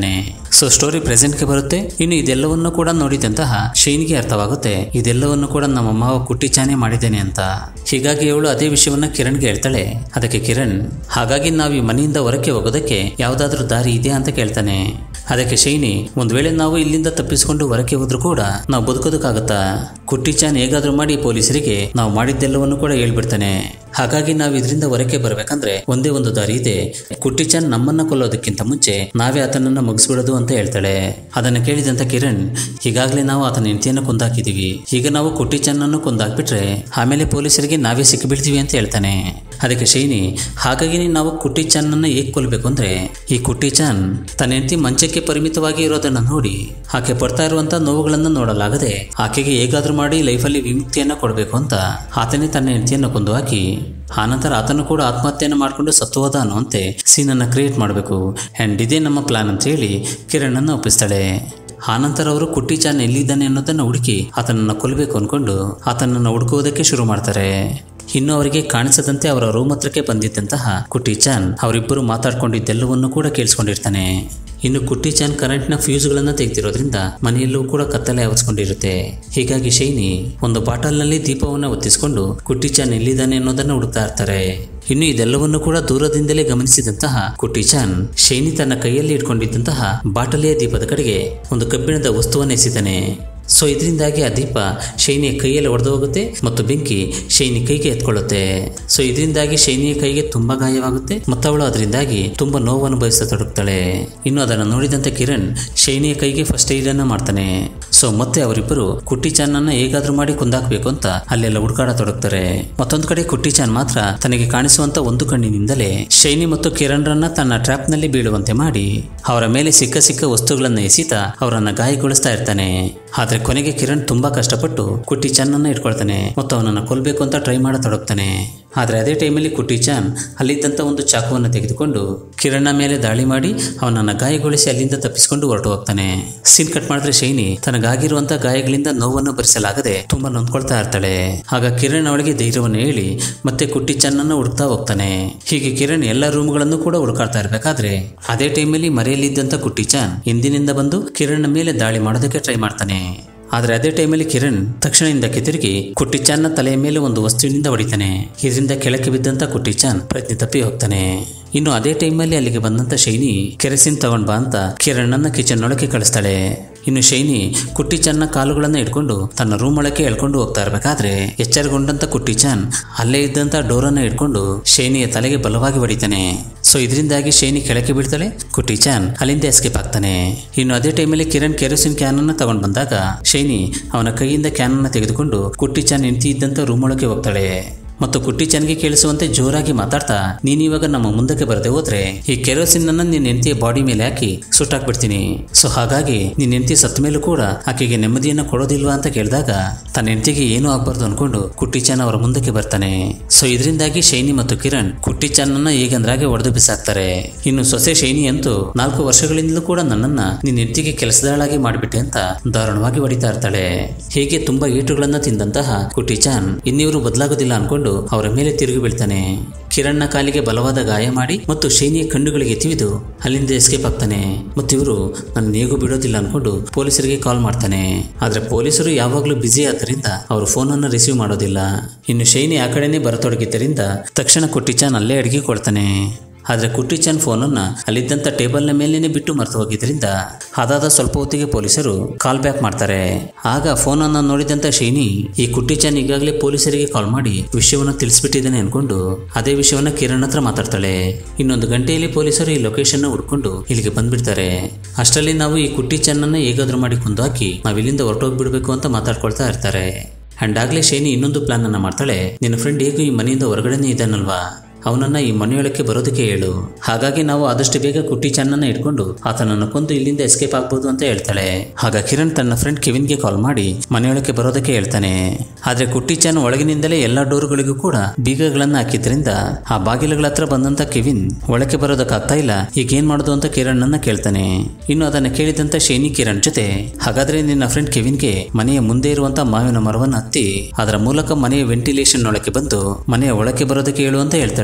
ಸೊ ಸ್ಟೋರಿ ಪ್ರೆಸೆಂಟ್ಗೆ ಬರುತ್ತೆ ಇನ್ನು ಇದೆಲ್ಲವನ್ನು ಕೂಡ ನೋಡಿದಂತಹ ಶೈನ್ಗೆ ಅರ್ಥವಾಗುತ್ತೆ ಇದೆಲ್ಲವನ್ನು ಕೂಡ ನಮ್ಮ ಮಾವ ಕುಟ್ಟಿ ಚಾನೆ ಮಾಡಿದ್ದೇನೆ ಅಂತ ಹೀಗಾಗಿ ಅವಳು ಅದೇ ವಿಷಯವನ್ನ ಕಿರಣ್ಗೆ ಹೇಳ್ತಾಳೆ ಅದಕ್ಕೆ ಕಿರಣ್ ಹಾಗಾಗಿ ನಾವು ಈ ಮನೆಯಿಂದ ಹೊರಕ್ಕೆ ಹೋಗೋದಕ್ಕೆ ಯಾವ್ದಾದ್ರೂ ದಾರಿ ಇದೆಯಾ ಅಂತ ಕೇಳ್ತಾನೆ ಅದಕ್ಕೆ ಶೈನಿ ಒಂದ್ ವೇಳೆ ನಾವು ಇಲ್ಲಿಂದ ತಪ್ಪಿಸಿಕೊಂಡು ಹೊರಕ್ಕೆ ಹೋದ್ರೂ ಕೂಡ ನಾವು ಬದುಕೋದಕ್ಕಾಗತ್ತಾ ಕುಟ್ಟಿ ಚಾನ್ ಹೇಗಾದ್ರೂ ಮಾಡಿ ಪೊಲೀಸರಿಗೆ ನಾವು ಮಾಡಿದ್ದೆಲ್ಲವನ್ನು ಕೂಡ ಹೇಳ್ಬಿಡ್ತಾನೆ ಹಾಗಾಗಿ ನಾವು ಇದರಿಂದ ಹೊರಕ್ಕೆ ಬರಬೇಕಂದ್ರೆ ಒಂದೇ ಒಂದು ದಾರಿ ಇದೆ ಕುಟ್ಟಿ ಚಾನ್ ನಮ್ಮನ್ನ ಕೊಲ್ಲೋದಕ್ಕಿಂತ ಮುಂಚೆ ನಾವೇ ಆತನನ್ನ ಮುಗಿಸ್ಬಿಡೋದು ಅಂತ ಹೇಳ್ತಾಳೆ ಅದನ್ನ ಕೇಳಿದಂತ ಕಿರಣ್ ಈಗಾಗಲೇ ನಾವು ಆತನ ಹೆಂಡತಿಯನ್ನು ಕೊಂದಾಕಿದೀವಿ ಈಗ ನಾವು ಕುಟ್ಟಿ ಚಾನನ್ನು ಕೊಂದಾಕ್ಬಿಟ್ರೆ ಆಮೇಲೆ ಪೊಲೀಸರಿಗೆ ನಾವೇ ಸಿಕ್ಕಿಬಿಡ್ತೀವಿ ಅಂತ ಹೇಳ್ತಾನೆ ಅದಕ್ಕೆ ಶೈನಿ ಹಾಗಾಗಿ ನಾವು ಕುಟ್ಟಿ ಚಾನನ್ನ ಹೇಗೆ ಕೊಲ್ಲಬೇಕು ಅಂದ್ರೆ ಈ ಕುಟ್ಟಿ ಚಾನ್ ತನ್ನ ಹೆಂಡತಿ ಮಂಚಕ್ಕೆ ಪರಿಮಿತವಾಗಿ ಇರೋದನ್ನ ನೋಡಿ ಆಕೆ ಪಡ್ತಾ ಇರುವಂತ ನೋವುಗಳನ್ನ ನೋಡಲಾಗದೆ ಆಕೆಗೆ ಹೇಗಾದ್ರೂ ಮಾಡಿ ಲೈಫಲ್ಲಿ ವಿಮುಕ್ತಿಯನ್ನ ಕೊಡಬೇಕು ಅಂತ ಆತನೇ ತನ್ನ ಹೆಂಡತಿಯನ್ನು ಕೊಂದು ಹಾಕಿ ಆನಂತರ ಆತನು ಕೂಡ ಆತ್ಮಹತ್ಯೆಯನ್ನು ಮಾಡಿಕೊಂಡು ಸತ್ತು ಹೋದ ಅನ್ನುವಂತೆ ಸೀನನ್ನು ಕ್ರಿಯೇಟ್ ಮಾಡಬೇಕು ಆ್ಯಂಡ್ ಇದೇ ನಮ್ಮ ಪ್ಲಾನ್ ಅಂತ ಹೇಳಿ ಕಿರಣನ್ನು ಒಪ್ಪಿಸ್ತಾಳೆ ಆನಂತರ ಅವರು ಕುಟ್ಟಿ ಚಾನ್ ಎಲ್ಲಿದ್ದಾನೆ ಅನ್ನೋದನ್ನು ಹುಡುಕಿ ಆತನನ್ನು ಕೊಲ್ಲಬೇಕು ಅನ್ಕೊಂಡು ಆತನನ್ನು ಹುಡುಕುವುದಕ್ಕೆ ಶುರು ಮಾಡ್ತಾರೆ ಇನ್ನು ಅವರಿಗೆ ಕಾಣಿಸದಂತೆ ಅವರ ರೂಮ್ ಹತ್ರಕ್ಕೆ ಬಂದಿದ್ದಂತಹ ಕುಟ್ಟಿ ಚಾನ್ ಅವರಿಬ್ಬರು ಮಾತಾಡ್ಕೊಂಡಿದ್ದೆಲ್ಲವನ್ನೂ ಕೂಡ ಕೇಳಿಸ್ಕೊಂಡಿರ್ತಾನೆ ಇನ್ನು ಕುಟ್ಟಿ ಚಾನ್ ಕರೆಂಟ್ನ ಫ್ಯೂಸ್ಗಳನ್ನು ತೆಗೆದಿರೋದ್ರಿಂದ ಮನೆಯಲ್ಲೂ ಕೂಡ ಕತ್ತಲೆ ಆವರಿಸ್ಕೊಂಡಿರುತ್ತೆ ಹೀಗಾಗಿ ಶೈನಿ ಒಂದು ಬಾಟಲ್ನಲ್ಲಿ ದೀಪವನ್ನು ಒತ್ತಿಸ್ಕೊಂಡು ಕುಟ್ಟಿ ಚಾನ್ ಎಲ್ಲಿದ್ದಾನೆ ಅನ್ನೋದನ್ನ ಹುಡುಕ್ತಾ ಇರ್ತಾರೆ ಇನ್ನು ಇದೆಲ್ಲವನ್ನು ಕೂಡ ದೂರದಿಂದಲೇ ಗಮನಿಸಿದಂತಹ ಕುಟ್ಟಿ ಚಾನ್ ಶೈನಿ ತನ್ನ ಕೈಯಲ್ಲಿ ಇಟ್ಕೊಂಡಿದ್ದಂತಹ ಬಾಟಲಿಯ ದೀಪದ ಕಡೆಗೆ ಒಂದು ಕಬ್ಬಿಣದ ವಸ್ತುವನ್ನು ಎಸಿತಾನೆ ಸೊ ಇದರಿಂದಾಗಿ ಆ ದೀಪ ಶೈನಿಯ ಕೈಯಲ್ಲಿ ಒಡೆದು ಹೋಗುತ್ತೆ ಮತ್ತು ಬೆಂಕಿ ಶೈನಿ ಕೈಗೆ ಎತ್ಕೊಳ್ಳುತ್ತೆ ಸೊ ಇದರಿಂದಾಗಿ ಶೈನಿಯ ಕೈಗೆ ತುಂಬಾ ಗಾಯವಾಗುತ್ತೆ ಮತ್ತು ಅವಳು ಅದರಿಂದಾಗಿ ತುಂಬಾ ನೋವು ಅನುಭವಿಸತೊಡಗ್ತಾಳೆ ಇನ್ನು ಅದನ್ನು ನೋಡಿದಂತೆ ಕಿರಣ್ ಶೈನಿಯ ಕೈಗೆ ಫಸ್ಟ್ ಏಡ್ ಅನ್ನ ಮಾಡ್ತಾನೆ ಸೊ ಮತ್ತೆ ಅವರಿಬ್ಬರು ಕುಟ್ಟಿ ಚಾನನ್ನ ಹೇಗಾದ್ರೂ ಮಾಡಿ ಕುಂದಾಕ್ಬೇಕು ಅಂತ ಅಲ್ಲೆಲ್ಲ ಹುಡುಕಾಡತೊಡಗ್ತಾರೆ ಮತ್ತೊಂದು ಕಡೆ ಕುಟ್ಟಿ ಚಾನ್ ಮಾತ್ರ ತನಗೆ ಕಾಣಿಸುವಂತ ಒಂದು ಕಣ್ಣಿನಿಂದಲೇ ಶೈನಿ ಮತ್ತು ಕಿರಣ್ರನ್ನ ತನ್ನ ಟ್ರ್ಯಾಪ್ ನಲ್ಲಿ ಬೀಳುವಂತೆ ಮಾಡಿ ಅವರ ಮೇಲೆ ಸಿಕ್ಕ ಸಿಕ್ಕ ವಸ್ತುಗಳನ್ನ ಎಸೀತಾ ಅವರನ್ನ ಗಾಯಗೊಳಿಸ್ತಾ ಇರ್ತಾನೆ ಆದ್ರೆ ಕೊನೆಗೆ ಕಿರಣ್ ತುಂಬಾ ಕಷ್ಟಪಟ್ಟು ಕುಟ್ಟಿ ಚಾನನ್ನ ಇಟ್ಕೊಳ್ತಾನೆ ಮತ್ತು ಅವನನ್ನ ಕೊಲ್ಬೇಕು ಅಂತ ಟ್ರೈ ಮಾಡತೊಡಗ್ತಾನೆ ಆದ್ರೆ ಅದೇ ಟೈಮಲ್ಲಿ ಕುಟ್ಟಿ ಚಾನ್ ಅಲ್ಲಿದ್ದಂತ ಒಂದು ಚಾಕುವನ್ನು ತೆಗೆದುಕೊಂಡು ಕಿರಣ್ನ ಮೇಲೆ ದಾಳಿ ಮಾಡಿ ಅವನನ್ನ ಗಾಯಗೊಳಿಸಿ ಅಲ್ಲಿಂದ ತಪ್ಪಿಸಿಕೊಂಡು ಹೊರಟು ಹೋಗ್ತಾನೆ ಸೀನ್ ಕಟ್ ಮಾಡಿದ್ರೆ ಶೈನಿ ತನಗಾಗಿರುವಂತ ಗಾಯಗಳಿಂದ ನೋವನ್ನು ಭರಿಸಲಾಗದೆ ತುಂಬಾ ನೊಂದ್ಕೊಳ್ತಾ ಇರ್ತಾಳೆ ಆಗ ಕಿರಣ್ ಅವಳಿಗೆ ಧೈರ್ಯವನ್ನು ಹೇಳಿ ಮತ್ತೆ ಕುಟ್ಟಿ ಚಾನನ್ನ ಹುಡುಕ್ತಾ ಹೋಗ್ತಾನೆ ಹೀಗೆ ಕಿರಣ್ ಎಲ್ಲ ರೂಮ್ಗಳನ್ನು ಕೂಡ ಹುಡುಕಾಡ್ತಾ ಇರ್ಬೇಕಾದ್ರೆ ಅದೇ ಟೈಮಲ್ಲಿ ಮರೆಯಲ್ಲಿದ್ದಂತ ಕುಟ್ಟಿ ಚಾನ್ ಹಿಂದಿನಿಂದ ಬಂದು ಕಿರಣ್ ಮೇಲೆ ದಾಳಿ ಮಾಡೋದಕ್ಕೆ ಟ್ರೈ ಮಾಡ್ತಾನೆ ಆದ್ರೆ ಅದೇ ಟೈಮಲ್ಲಿ ಕಿರಣ್ ತಕ್ಷಣ ಹಿಂದಕ್ಕೆ ತಿರುಗಿ ಕುಟ್ಟಿಚಾನ್ನ ತಲೆಯ ಮೇಲೆ ಒಂದು ವಸ್ತುವಿನಿಂದ ಹೊಡಿತಾನೆ ಇದರಿಂದ ಕೆಳಕ್ಕೆ ಬಿದ್ದಂತ ಕುಟ್ಟಿಚಾನ್ ಪ್ರಜ್ಞೆ ತಪ್ಪಿ ಹೋಗ್ತಾನೆ ಇನ್ನು ಅದೇ ಟೈಮಲ್ಲಿ ಅಲ್ಲಿಗೆ ಬಂದಂತ ಶೈನಿ ಕೆರಸಿನ್ ತಗೊಂಡ್ ಬಾ ಅಂತ ಕಿರಣನ್ನ ಕಿಚನ್ ಒಳಗೆ ಕಳಿಸ್ತಾಳೆ ಇನ್ನು ಶೈನಿ ಕುಟ್ಟಿಚಾನ್ನ ಕಾಲುಗಳನ್ನ ಇಟ್ಕೊಂಡು ತನ್ನ ರೂಮ್ ಒಳಗೆ ಎಳ್ಕೊಂಡು ಹೋಗ್ತಾ ಇರ್ಬೇಕಾದ್ರೆ ಎಚ್ಚರಗೊಂಡಂತ ಕುಟ್ಟಿಚಾನ್ ಅಲ್ಲೇ ಇದ್ದಂತ ಡೋರನ್ನ ಇಟ್ಕೊಂಡು ಶೈನಿಯ ತಲೆಗೆ ಬಲವಾಗಿ ಹೊಡಿತಾನೆ ಸೊ ಇದರಿಂದಾಗಿ ಶೈನಿ ಕೆಳಕ್ಕೆ ಬೀಳ್ತಾಳೆ ಕುಟ್ಟಿಚಾನ್ ಅಲ್ಲಿಂದ ಎಸ್ಕೇಪ್ ಆಗ್ತಾನೆ ಇನ್ನು ಅದೇ ಟೈಮಲ್ಲಿ ಕಿರಣ್ ಕೆರೋಸಿನ್ ಕ್ಯಾನ್ ಅನ್ನ ತಗೊಂಡ್ ಬಂದಾಗ ಶೈನಿ ಅವನ ಕೈಯಿಂದ ಕ್ಯಾನ್ ಅನ್ನ ತೆಗೆದುಕೊಂಡು ಕುಟ್ಟಿಚಾನ್ ನಿಂತಿ ಇದ್ದಂತ ರೂಮ್ ಒಳಗೆ ಹೋಗ್ತಾಳೆ ಮತ್ತು ಕುಟ್ಟಿ ಚನ್ಗೆ ಕೇಳಿಸುವಂತೆ ಜೋರಾಗಿ ಮಾತಾಡ್ತಾ ನೀನಿವಾಗ ನಮ್ಮ ಮುಂದಕ್ಕೆ ಬರದೆ ಹೋದ್ರೆ ಈ ಕೆರೋಸಿನ್ ಅನ್ನ ನಿನ್ನ ಹೆಂಡತಿಯ ಬಾಡಿ ಮೇಲೆ ಹಾಕಿ ಸುಟ್ಟಾಕ್ಬಿಡ್ತೀನಿ ಸೊ ಹಾಗಾಗಿ ನಿನ್ನ ಹೆಂಡತಿ ಸತ್ತ ಮೇಲೂ ಕೂಡ ಆಕೆಗೆ ನೆಮ್ಮದಿಯನ್ನ ಕೊಡೋದಿಲ್ವಾ ಅಂತ ಕೇಳಿದಾಗ ತನ್ನ ಹೆಂಡತಿಗೆ ಏನೂ ಆಗ್ಬಾರ್ದು ಅನ್ಕೊಂಡು ಕುಟ್ಟಿ ಚಾನ್ ಅವರ ಮುಂದಕ್ಕೆ ಬರ್ತಾನೆ ಸೊ ಇದರಿಂದಾಗಿ ಶೈನಿ ಮತ್ತು ಕಿರಣ್ ಕುಟ್ಟಿ ಚಾನನ್ನ ಹೇಗಂದ್ರಾಗೆ ಒಡೆದು ಬಿಸಾಕ್ತಾರೆ ಇನ್ನು ಸೊಸೆ ಶೈನಿ ಅಂತೂ ನಾಲ್ಕು ವರ್ಷಗಳಿಂದಲೂ ಕೂಡ ನನ್ನನ್ನ ನಿನ್ನ ಹೆಂಡತಿಗೆ ಕೆಲಸದಾಳಾಗಿ ಮಾಡಿಬಿಟ್ಟೆ ಅಂತ ದಾರುಣವಾಗಿ ಹೊಡಿತಾ ಇರ್ತಾಳೆ ಹೀಗೆ ತುಂಬಾ ಏಟುಗಳನ್ನ ತಿಂದಂತಹ ಕುಟ್ಟಿ ಚಾನ್ ಇನ್ನಿವರು ಬದಲಾಗೋದಿಲ್ಲ ಅನ್ಕೊಂಡು ಅವರ ಮೇಲೆ ತಿರುಗಿ ಬೀಳ್ತಾನೆ ಕಿರಣ್ನ ಕಾಲಿಗೆ ಬಲವಾದ ಗಾಯ ಮಾಡಿ ಮತ್ತು ಶೈನಿಯ ಕಣ್ಣುಗಳಿಗೆ ತಿವಿದು ಅಲ್ಲಿಂದ ಎಸ್ಕೇಪ್ ಆಗ್ತಾನೆ ಮತ್ತು ಇವರು ನನ್ನ ಹೇಗೂ ಬಿಡೋದಿಲ್ಲ ಅನ್ಕೊಂಡು ಪೊಲೀಸರಿಗೆ ಕಾಲ್ ಮಾಡ್ತಾನೆ ಆದ್ರೆ ಪೊಲೀಸರು ಯಾವಾಗಲೂ ಬ್ಯುಸಿ ಆದ್ದರಿಂದ ಅವರು ಫೋನನ್ನು ರಿಸೀವ್ ಮಾಡೋದಿಲ್ಲ ಇನ್ನು ಶೈನಿ ಆ ಕಡೆನೇ ಬರತೊಡಗಿದ್ದರಿಂದ ತಕ್ಷಣ ಕುಟ್ಟಿಚಾನ್ ಅಲ್ಲೇ ಅಡಿಗೆ ಕೊಡ್ತಾನೆ ಆದ್ರೆ ಕುಟ್ಟಿಚಾನ್ ಫೋನನ್ನ ಅಲ್ಲಿದ್ದಂತ ಟೇಬಲ್ನ ಮೇಲೇನೆ ಬಿಟ್ಟು ಮರೆತು ಹೋಗಿದ್ರಿಂದ ಅದಾದ ಸ್ವಲ್ಪ ಹೊತ್ತಿಗೆ ಪೊಲೀಸರು ಕಾಲ್ ಬ್ಯಾಕ್ ಮಾಡ್ತಾರೆ ಆಗ ಫೋನನ್ನ ನೋಡಿದಂತ ಶೈನಿ ಈ ಕುಟ್ಟಿಚಾನ್ ಈಗಾಗಲೇ ಪೊಲೀಸರಿಗೆ ಕಾಲ್ ಮಾಡಿ ವಿಷಯವನ್ನ ತಿಳಿಸ್ಬಿಟ್ಟಿದ್ದಾನೆ ಅನ್ಕೊಂಡು ಅದೇ ವಿಷಯವನ್ನ ಕಿರಣ್ ಹತ್ರ ಮಾತಾಡ್ತಾಳೆ ಇನ್ನೊಂದು ಗಂಟೆಯಲ್ಲಿ ಪೊಲೀಸರು ಈ ಲೊಕೇಶನ್ ಹುಡ್ಕೊಂಡು ಇಲ್ಲಿಗೆ ಬಂದ್ಬಿಡ್ತಾರೆ ಅಷ್ಟರಲ್ಲಿ ನಾವು ಈ ಕುಟ್ಟಿಚಾನನ್ನ ಹೇಗಾದ್ರೂ ಮಾಡಿ ಕೊಂದು ಹಾಕಿ ನಾವ್ ಇಲ್ಲಿಂದ ಹೊರಟೋಗ್ಬಿಡ್ಬೇಕು ಅಂತ ಮಾತಾಡ್ಕೊಳ್ತಾ ಇರ್ತಾರೆ ಅಂಡ್ ಆಗ್ಲೇ ಶೈನಿ ಇನ್ನೊಂದು ಪ್ಲಾನ್ ಅನ್ನ ಮಾಡ್ತಾಳೆ ನಿನ್ನ ಫ್ರೆಂಡ್ ಹೇಗೂ ಈ ಮನೆಯಿಂದ ಹೊರಗಡೆನೇ ಇದ್ದಾನಲ್ವಾ ಅವನನ್ನ ಈ ಮನೆಯೊಳಕ್ಕೆ ಬರೋದಕ್ಕೆ ಹೇಳು ಹಾಗಾಗಿ ನಾವು ಆದಷ್ಟು ಬೇಗ ಕುಟ್ಟಿ ಚಾನನ್ನ ಇಟ್ಕೊಂಡು ಆತನನ್ನು ಕೊಂದು ಇಲ್ಲಿಂದ ಎಸ್ಕೇಪ್ ಆಗ್ಬೋದು ಅಂತ ಹೇಳ್ತಾಳೆ ಆಗ ಕಿರಣ್ ತನ್ನ ಫ್ರೆಂಡ್ ಕೆವಿನ್ಗೆ ಕಾಲ್ ಮಾಡಿ ಮನೆಯೊಳಕ್ಕೆ ಬರೋದಕ್ಕೆ ಹೇಳ್ತಾನೆ ಆದ್ರೆ ಕುಟ್ಟಿ ಚಾನ್ ಒಳಗಿನಿಂದಲೇ ಎಲ್ಲಾ ಡೋರ್ಗಳಿಗೂ ಕೂಡ ಬೀಗಗಳನ್ನ ಹಾಕಿದ್ರಿಂದ ಆ ಬಾಗಿಲುಗಳ ಹತ್ರ ಬಂದಂತ ಕೆವಿನ್ ಒಳಕ್ಕೆ ಬರೋದಕ್ಕಾಗ್ತಾ ಇಲ್ಲ ಈಗ ಏನ್ ಮಾಡೋದು ಅಂತ ಕಿರಣ್ ಕೇಳ್ತಾನೆ ಇನ್ನು ಅದನ್ನ ಕೇಳಿದಂತ ಶೇನಿ ಕಿರಣ್ ಜೊತೆ ಹಾಗಾದ್ರೆ ನಿನ್ನ ಫ್ರೆಂಡ್ ಕೆವಿನ್ಗೆ ಮನೆಯ ಮುಂದೆ ಇರುವಂತ ಮಾವಿನ ಮರವನ್ನು ಹತ್ತಿ ಅದರ ಮೂಲಕ ಮನೆಯ ವೆಂಟಿಲೇಷನ್ ಒಳಕ್ಕೆ ಬಂದು ಮನೆಯ ಒಳಕ್ಕೆ ಬರೋದಕ್ಕೆ ಹೇಳು ಅಂತ ಹೇಳ್ತಾಳೆ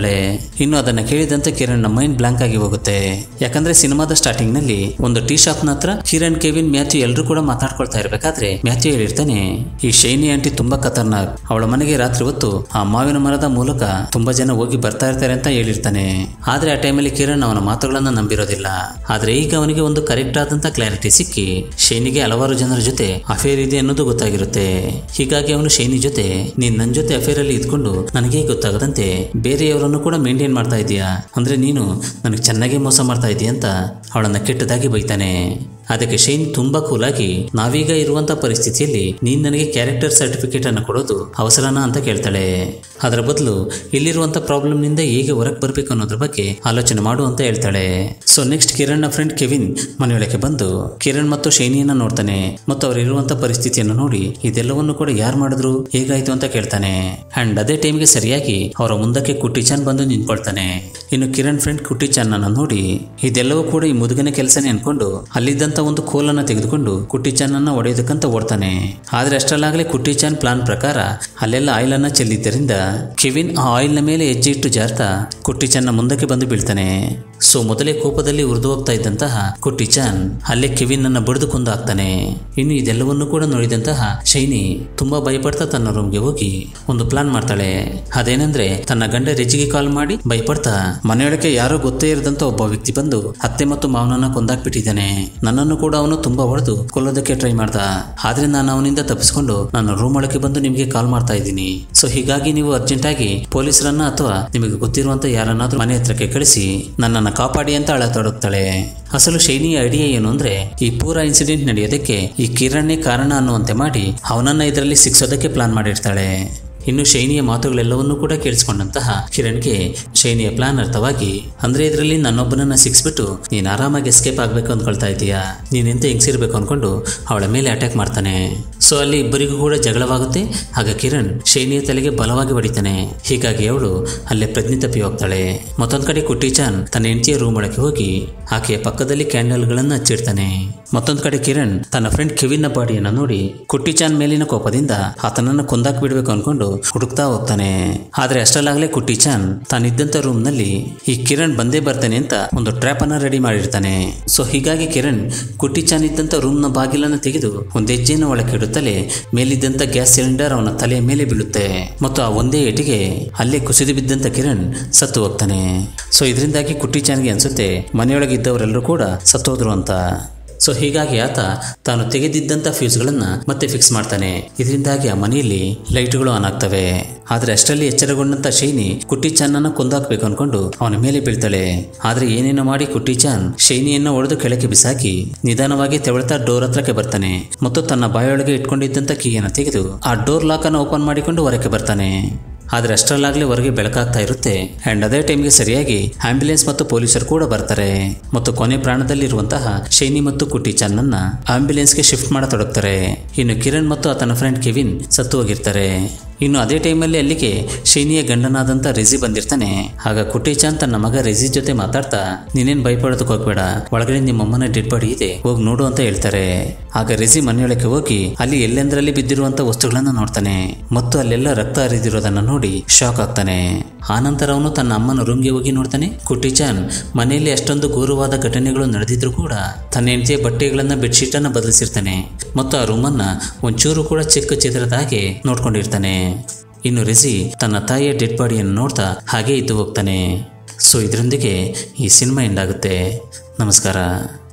ಹೇಳ್ತಾಳೆ ಇನ್ನು ಅದನ್ನ ಕೇಳಿದಂತೆ ಕಿರಣ್ ಮೈಂಡ್ ಬ್ಲಾಂಕ್ ಆಗಿ ಹೋಗುತ್ತೆ ಯಾಕಂದ್ರೆ ಸಿನಿಮಾದ ಸ್ಟಾರ್ಟಿಂಗ್ ನಲ್ಲಿ ಒಂದು ಟೀ ಶಾಪ್ ನ ಹತ್ರ ಕಿರಣ್ ಕೆವಿನ್ ಮ್ಯಾಥ್ಯೂ ಎಲ್ಲರೂ ಕೂಡ ಮಾತಾಡ್ಕೊಳ್ತಾ ಇರ್ಬೇಕಾದ್ರೆ ಮ್ಯಾಥ್ಯೂ ಹೇಳಿರ್ತಾನೆ ಈ ಶೈನಿ ಆಂಟಿ ತುಂಬಾ ಖತರ್ನಾಕ್ ಅವಳ ಮನೆಗೆ ರಾತ್ರಿ ಹೊತ್ತು ಆ ಮಾವಿನ ಮರದ ಮೂಲಕ ತುಂಬಾ ಜನ ಹೋಗಿ ಬರ್ತಾ ಇರ್ತಾರೆ ಅಂತ ಹೇಳಿರ್ತಾನೆ ಆದ್ರೆ ಆ ಟೈಮಲ್ಲಿ ಕಿರಣ್ ಅವನ ಮಾತುಗಳನ್ನ ನಂಬಿರೋದಿಲ್ಲ ಆದ್ರೆ ಈಗ ಅವನಿಗೆ ಒಂದು ಕರೆಕ್ಟ್ ಆದಂತ ಕ್ಲಾರಿಟಿ ಸಿಕ್ಕಿ ಶೈನಿಗೆ ಹಲವಾರು ಜನರ ಜೊತೆ ಅಫೇರ್ ಇದೆ ಅನ್ನೋದು ಗೊತ್ತಾಗಿರುತ್ತೆ ಹೀಗಾಗಿ ಅವನು ಶೈನಿ ಜೊತೆ ನೀನ್ ನನ್ ಜೊತೆ ಅಫೇರ್ ಅಲ್ಲಿ ಇದ್ಕೊಂಡು ನನಗೆ ಗೊತ್ತಾಗದಂತೆ ಬೇರೆಯವರನ್ನು ಕೂಡ ಮೇಂಟೈನ್ ಮಾಡ್ತಾ ಇದೀಯಾ ಅಂದ್ರೆ ನೀನು ನನಗೆ ಚೆನ್ನಾಗಿ ಮೋಸ ಮಾಡ್ತಾ ಇದೀಯ ಅಂತ ಅವಳನ್ನ ಕೆಟ್ಟದಾಗಿ ಬೈತಾನೆ ಅದಕ್ಕೆ ಶೈನ್ ತುಂಬಾ ಕೂಲಾಗಿ ನಾವೀಗ ಇರುವಂತ ಪರಿಸ್ಥಿತಿಯಲ್ಲಿ ನೀನ್ ನನಗೆ ಕ್ಯಾರೆಕ್ಟರ್ ಸರ್ಟಿಫಿಕೇಟ್ ಅನ್ನು ಕೊಡೋದು ಅವಸರನಾ ಅಂತ ಕೇಳ್ತಾಳೆ ಅದರ ಬದಲು ಇಲ್ಲಿರುವಂತ ಪ್ರಾಬ್ಲಮ್ ನಿಂದ ಹೇಗೆ ಹೊರಗೆ ಬರ್ಬೇಕು ಅನ್ನೋದ್ರ ಬಗ್ಗೆ ಆಲೋಚನೆ ಮಾಡು ಅಂತ ಹೇಳ್ತಾಳೆ ಸೊ ನೆಕ್ಸ್ಟ್ ಕಿರಣ್ ನ ಫ್ರೆಂಡ್ ಕೆವಿನ್ ಮನೆಯೊಳಗೆ ಬಂದು ಕಿರಣ್ ಮತ್ತು ಶೈನಿಯನ್ನ ನೋಡ್ತಾನೆ ಮತ್ತು ಅವರಿರುವಂತ ಪರಿಸ್ಥಿತಿಯನ್ನು ನೋಡಿ ಇದೆಲ್ಲವನ್ನು ಕೂಡ ಯಾರು ಮಾಡಿದ್ರು ಹೇಗಾಯ್ತು ಅಂತ ಕೇಳ್ತಾನೆ ಅಂಡ್ ಅದೇ ಟೈಮ್ಗೆ ಸರಿಯಾಗಿ ಅವರ ಮುಂದಕ್ಕೆ ಕುಟ್ಟಿ ಚಾನ್ ಬಂದು ನಿಂತ್ಕೊಳ್ತಾನೆ ಇನ್ನು ಕಿರಣ್ ಫ್ರೆಂಡ್ ಕುಟ್ಟಿ ಚಾನ್ ಅನ್ನ ನೋಡಿ ಇದೆಲ್ಲವೂ ಕೂಡ ಈ ಮುದುಗನ ಕೆಲಸನೇ ಅನ್ಕೊಂಡು ಅಲ್ಲಿದ್ದಂತ ಒಂದು ಕೋಲನ್ನ ತೆಗೆದುಕೊಂಡು ಕುಟ್ಟಿ ಚಾನನ್ನ ಹೊಡೆಯೋದಕ್ಕಂತ ಓಡ್ತಾನೆ ಆದ್ರೆ ಅಷ್ಟರಲ್ಲಾಗಲೇ ಕುಟ್ಟಿ ಚಾನ್ ಪ್ಲಾನ್ ಪ್ರಕಾರ ಅಲ್ಲೆಲ್ಲ ಆಯಿಲ್ ಅನ್ನ ಚೆಲ್ಲಿದ್ದರಿಂದ ಕೆವಿನ್ ಆ ಆಯಿಲ್ನ ಮೇಲೆ ಹೆಜ್ಜೆ ಇಟ್ಟು ಜಾರ್ತಾ ಕುಟ್ಟಿ ಚಾನ್ನ ಮುಂದಕ್ಕೆ ಬಂದು ಬೀಳ್ತಾನೆ ಸೊ ಮೊದಲೇ ಕೋಪದಲ್ಲಿ ಉರಿದು ಹೋಗ್ತಾ ಇದ್ದಂತಹ ಕುಟ್ಟಿ ಚಾನ್ ಅಲ್ಲೇ ಕೆವಿನ್ ಅನ್ನ ಬಡಿದು ಕೊಂದು ಹಾಕ್ತಾನೆ ಇನ್ನು ಇದೆಲ್ಲವನ್ನು ಕೂಡ ನೋಡಿದಂತಹ ಶೈನಿ ತುಂಬಾ ಭಯಪಡ್ತಾ ತನ್ನ ರೂಮ್ಗೆ ಹೋಗಿ ಒಂದು ಪ್ಲಾನ್ ಮಾಡ್ತಾಳೆ ಅದೇನೆಂದ್ರೆ ತನ್ನ ಗಂಡ ರೆಜಿಗೆ ಕಾಲ್ ಮಾಡಿ ಭಯಪಡ್ತಾ ಮನೆಯೊಳಗೆ ಯಾರೋ ಗೊತ್ತೇ ಇರದಂತ ಒಬ್ಬ ವ್ಯಕ್ತಿ ಬಂದು ಅತ್ತೆ ಮತ್ತು ಮಾವನನ್ನ ಕೊಂದಾಕ್ಬಿಟ್ಟಿದ್ದಾನೆ ನನ್ನನ್ನು ಕೂಡ ಅವನು ತುಂಬಾ ಹೊಡೆದು ಕೊಲ್ಲೋದಕ್ಕೆ ಟ್ರೈ ಮಾಡ್ದ ಆದ್ರೆ ನಾನು ಅವನಿಂದ ತಪ್ಪಿಸ್ಕೊಂಡು ನನ್ನ ರೂಮ್ ಒಳಗೆ ಬಂದು ನಿಮಗೆ ಕಾಲ್ ಮಾಡ್ತಾ ಇದ್ದೀನಿ ಸೊ ಹೀಗಾಗಿ ನೀವು ಅರ್ಜೆಂಟ್ ಆಗಿ ಪೊಲೀಸರನ್ನ ಅಥವಾ ನಿಮಗೆ ಗೊತ್ತಿರುವಂತ ಯಾರನ್ನಾದ್ರೂ ಮನೆ ಹತ್ರಕ್ಕೆ ಕಳಿಸಿ ನನ್ನನ್ನ ಕಾಪಾಡಿ ಅಂತ ಅಳತೊಡಗ್ತಾಳೆ ಅಸಲು ಶೈನಿಯ ಐಡಿಯಾ ಏನು ಅಂದ್ರೆ ಈ ಪೂರ ಇನ್ಸಿಡೆಂಟ್ ನಡೆಯೋದಕ್ಕೆ ಈ ಕಿರಣೇ ಕಾರಣ ಅನ್ನುವಂತೆ ಮಾಡಿ ಅವನನ್ನ ಇದರಲ್ಲಿ ಸಿಕ್ಸೋದಕ್ಕೆ ಪ್ಲಾನ್ ಮಾಡಿರ್ತಾಳೆ ಇನ್ನು ಶೈನಿಯ ಮಾತುಗಳೆಲ್ಲವನ್ನೂ ಕೂಡ ಕೇಳಿಸ್ಕೊಂಡಂತಹ ಕಿರಣ್ಗೆ ಶೈನಿಯ ಪ್ಲಾನ್ ಅರ್ಥವಾಗಿ ಅಂದ್ರೆ ಇದರಲ್ಲಿ ನನ್ನೊಬ್ಬನನ್ನ ಸಿಕ್ಸ್ಬಿಟ್ಟು ನೀನ್ ಆರಾಮಾಗಿ ಎಸ್ಕೇಪ್ ಆಗ್ಬೇಕು ಅಂದ್ಕೊಳ್ತಾ ಇದೀಯಾ ನೀನೆಂತ ಹೆಂಗ್ಸಿರ್ಬೇಕು ಅನ್ಕೊಂಡು ಅವಳ ಮೇಲೆ ಅಟ್ಯಾಕ್ ಮಾಡ್ತಾನೆ ಸೊ ಅಲ್ಲಿ ಇಬ್ಬರಿಗೂ ಕೂಡ ಜಗಳವಾಗುತ್ತೆ ಆಗ ಕಿರಣ್ ಶೈನಿಯ ತಲೆಗೆ ಬಲವಾಗಿ ಹೊಡಿತಾನೆ ಹೀಗಾಗಿ ಅವಳು ಅಲ್ಲೇ ಪ್ರಜ್ಞೆ ತಪ್ಪಿ ಹೋಗ್ತಾಳೆ ಮತ್ತೊಂದ್ ಕಡೆ ಕುಟ್ಟಿಚಾನ್ ತನ್ನ ಹೆಂಡತಿಯ ರೂಮ್ ಒಳಗೆ ಹೋಗಿ ಆಕೆಯ ಪಕ್ಕದಲ್ಲಿ ಕ್ಯಾಂಡಲ್ಗಳನ್ನ ಹಚ್ಚಿಡ್ತಾನೆ ಮತ್ತೊಂದ್ ಕಡೆ ಕಿರಣ್ ತನ್ನ ಫ್ರೆಂಡ್ ಕೆವಿನ್ನ ಬಾಡಿಯನ್ನ ನೋಡಿ ಕುಟ್ಟಿಚಾನ್ ಮೇಲಿನ ಕೋಪದಿಂದ ಆತನನ್ನ ಕೊಂದಾಕ್ ಬಿಡ್ಬೇಕು ಅನ್ಕೊಂಡು ಹುಡುಕ್ತಾ ಹೋಗ್ತಾನೆ ಆದ್ರೆ ಅಷ್ಟರಲ್ಲಾಗಲೇ ಕುಟ್ಟಿಚಾನ್ ತಾನಿದ್ದಂತ ರೂಮ್ ನಲ್ಲಿ ಈ ಕಿರಣ್ ಬಂದೇ ಬರ್ತಾನೆ ಅಂತ ಒಂದು ಟ್ರ್ಯಾಪ್ ಅನ್ನ ರೆಡಿ ಮಾಡಿರ್ತಾನೆ ಸೊ ಹೀಗಾಗಿ ಕಿರಣ್ ಕುಟ್ಟಿಚಾನ್ ಇದ್ದಂತ ರೂಮ್ ನ ಬಾಗಿಲನ್ನ ತೆಗೆದು ಒಂದು ಹೆಜ್ಜೆಯನ್ನು ಒಳಗೆ ಇಡುತ್ತಲೇ ಮೇಲಿದ್ದಂತ ಗ್ಯಾಸ್ ಸಿಲಿಂಡರ್ ಅವನ ತಲೆಯ ಮೇಲೆ ಬೀಳುತ್ತೆ ಮತ್ತು ಆ ಒಂದೇ ಏಟಿಗೆ ಅಲ್ಲೇ ಕುಸಿದು ಬಿದ್ದಂತ ಕಿರಣ್ ಸತ್ತು ಹೋಗ್ತಾನೆ ಸೊ ಇದರಿಂದಾಗಿ ಕುಟ್ಟಿಚಾನ್ಗೆ ಅನ್ಸುತ್ತೆ ಮನೆಯೊಳಗೆ ಇದ್ದವರೆಲ್ಲರೂ ಕೂಡ ಸತ್ತೋದ್ರು ಅಂತ ಸೊ ಹೀಗಾಗಿ ಆತ ತಾನು ತೆಗೆದಿದ್ದಂಥ ಫ್ಯೂಸ್ಗಳನ್ನ ಮತ್ತೆ ಫಿಕ್ಸ್ ಮಾಡ್ತಾನೆ ಇದರಿಂದಾಗಿ ಆ ಮನೆಯಲ್ಲಿ ಲೈಟ್ಗಳು ಆನ್ ಆಗ್ತವೆ ಆದ್ರೆ ಅಷ್ಟರಲ್ಲಿ ಎಚ್ಚರಗೊಂಡಂತ ಶೈನಿ ಕುಟ್ಟಿ ಚಾನನ್ನ ಕೊಂದಾಕ್ಬೇಕು ಅನ್ಕೊಂಡು ಅವನ ಮೇಲೆ ಬೀಳ್ತಾಳೆ ಆದ್ರೆ ಏನೇನೋ ಮಾಡಿ ಕುಟ್ಟಿ ಚಾನ್ ಶೈನಿಯನ್ನ ಒಡೆದು ಕೆಳಕ್ಕೆ ಬಿಸಾಕಿ ನಿಧಾನವಾಗಿ ತೆವಳ್ತಾ ಡೋರ್ ಹತ್ರಕ್ಕೆ ಬರ್ತಾನೆ ಮತ್ತು ತನ್ನ ಬಾಯೊಳಗೆ ಇಟ್ಕೊಂಡಿದ್ದಂತ ಕೀಯನ್ನು ತೆಗೆದು ಆ ಡೋರ್ ಲಾಕ್ ಅನ್ನು ಓಪನ್ ಮಾಡಿಕೊಂಡು ಹೊರಕ್ಕೆ ಬರ್ತಾನೆ ಆದ್ರೆ ಅಷ್ಟರಲ್ಲಾಗ್ಲೇ ಹೊರಗೆ ಬೆಳಕಾಗ್ತಾ ಇರುತ್ತೆ ಅಂಡ್ ಅದೇ ಟೈಮ್ಗೆ ಸರಿಯಾಗಿ ಆಂಬ್ಯುಲೆನ್ಸ್ ಮತ್ತು ಪೊಲೀಸರು ಕೂಡ ಬರ್ತಾರೆ ಮತ್ತು ಕೊನೆ ಪ್ರಾಣದಲ್ಲಿರುವಂತಹ ಶೈನಿ ಮತ್ತು ಕುಟಿ ಚನ್ನನ್ನ ಆಂಬ್ಯುಲೆನ್ಸ್ಗೆ ಶಿಫ್ಟ್ ಮಾಡತೊಡಗ್ತಾರೆ ಇನ್ನು ಕಿರಣ್ ಮತ್ತು ಆತನ ಫ್ರೆಂಡ್ ಕೆವಿನ್ ಸತ್ತು ಹೋಗಿರ್ತಾರೆ ಇನ್ನು ಅದೇ ಟೈಮಲ್ಲಿ ಅಲ್ಲಿಗೆ ಶೈನಿಯ ಗಂಡನಾದಂತ ರೆಜಿ ಬಂದಿರ್ತಾನೆ ಆಗ ಕುಟಿಚಾನ್ ತನ್ನ ಮಗ ರೆಜಿ ಜೊತೆ ಮಾತಾಡ್ತಾ ನೀನೇನ್ ಭಯಪಡೋದಕ್ಕೆ ಹೋಗ್ಬೇಡ ಒಳಗಡೆ ನಿಮ್ಮಮ್ಮನ ಡೆಡ್ ಬಾಡಿ ಇದೆ ಹೋಗಿ ನೋಡು ಅಂತ ಹೇಳ್ತಾರೆ ಆಗ ರೆಜಿ ಮನೆಯೊಳಕ್ಕೆ ಹೋಗಿ ಅಲ್ಲಿ ಎಲ್ಲೆಂದರಲ್ಲಿ ಬಿದ್ದಿರುವಂತ ವಸ್ತುಗಳನ್ನ ನೋಡ್ತಾನೆ ಮತ್ತು ಅಲ್ಲೆಲ್ಲ ರಕ್ತ ಹರಿದಿರೋದನ್ನ ನೋಡಿ ಶಾಕ್ ಆಗ್ತಾನೆ ಆನಂತರ ಅವನು ತನ್ನ ಅಮ್ಮನ ರೂಮ್ಗೆ ಹೋಗಿ ನೋಡ್ತಾನೆ ಕುಟಿಚಾನ್ ಮನೆಯಲ್ಲಿ ಅಷ್ಟೊಂದು ಘೋರವಾದ ಘಟನೆಗಳು ನಡೆದಿದ್ರು ಕೂಡ ತನ್ನ ಹೆಂಡತಿಯ ಬಟ್ಟೆಗಳನ್ನ ಬೆಡ್ಶೀಟ್ ಅನ್ನ ಬದಲಿಸಿರ್ತಾನೆ ಮತ್ತು ಆ ರೂಮನ್ನ ಒಂಚೂರು ಕೂಡ ಚಿಕ್ಕ ಚಿತ್ರದ ಹಾಗೆ ನೋಡ್ಕೊಂಡಿರ್ತಾನೆ ಇನ್ನು ರೆಸಿ ತನ್ನ ತಾಯಿಯ ಡೆಡ್ ಬಾಡಿಯನ್ನು ನೋಡ್ತಾ ಹಾಗೆ ಇದ್ದು ಹೋಗ್ತಾನೆ ಸೊ ಇದರೊಂದಿಗೆ ಈ ಸಿನಿಮಾ ಎಂಡ್ ಆಗುತ್ತೆ ನಮಸ್ಕಾರ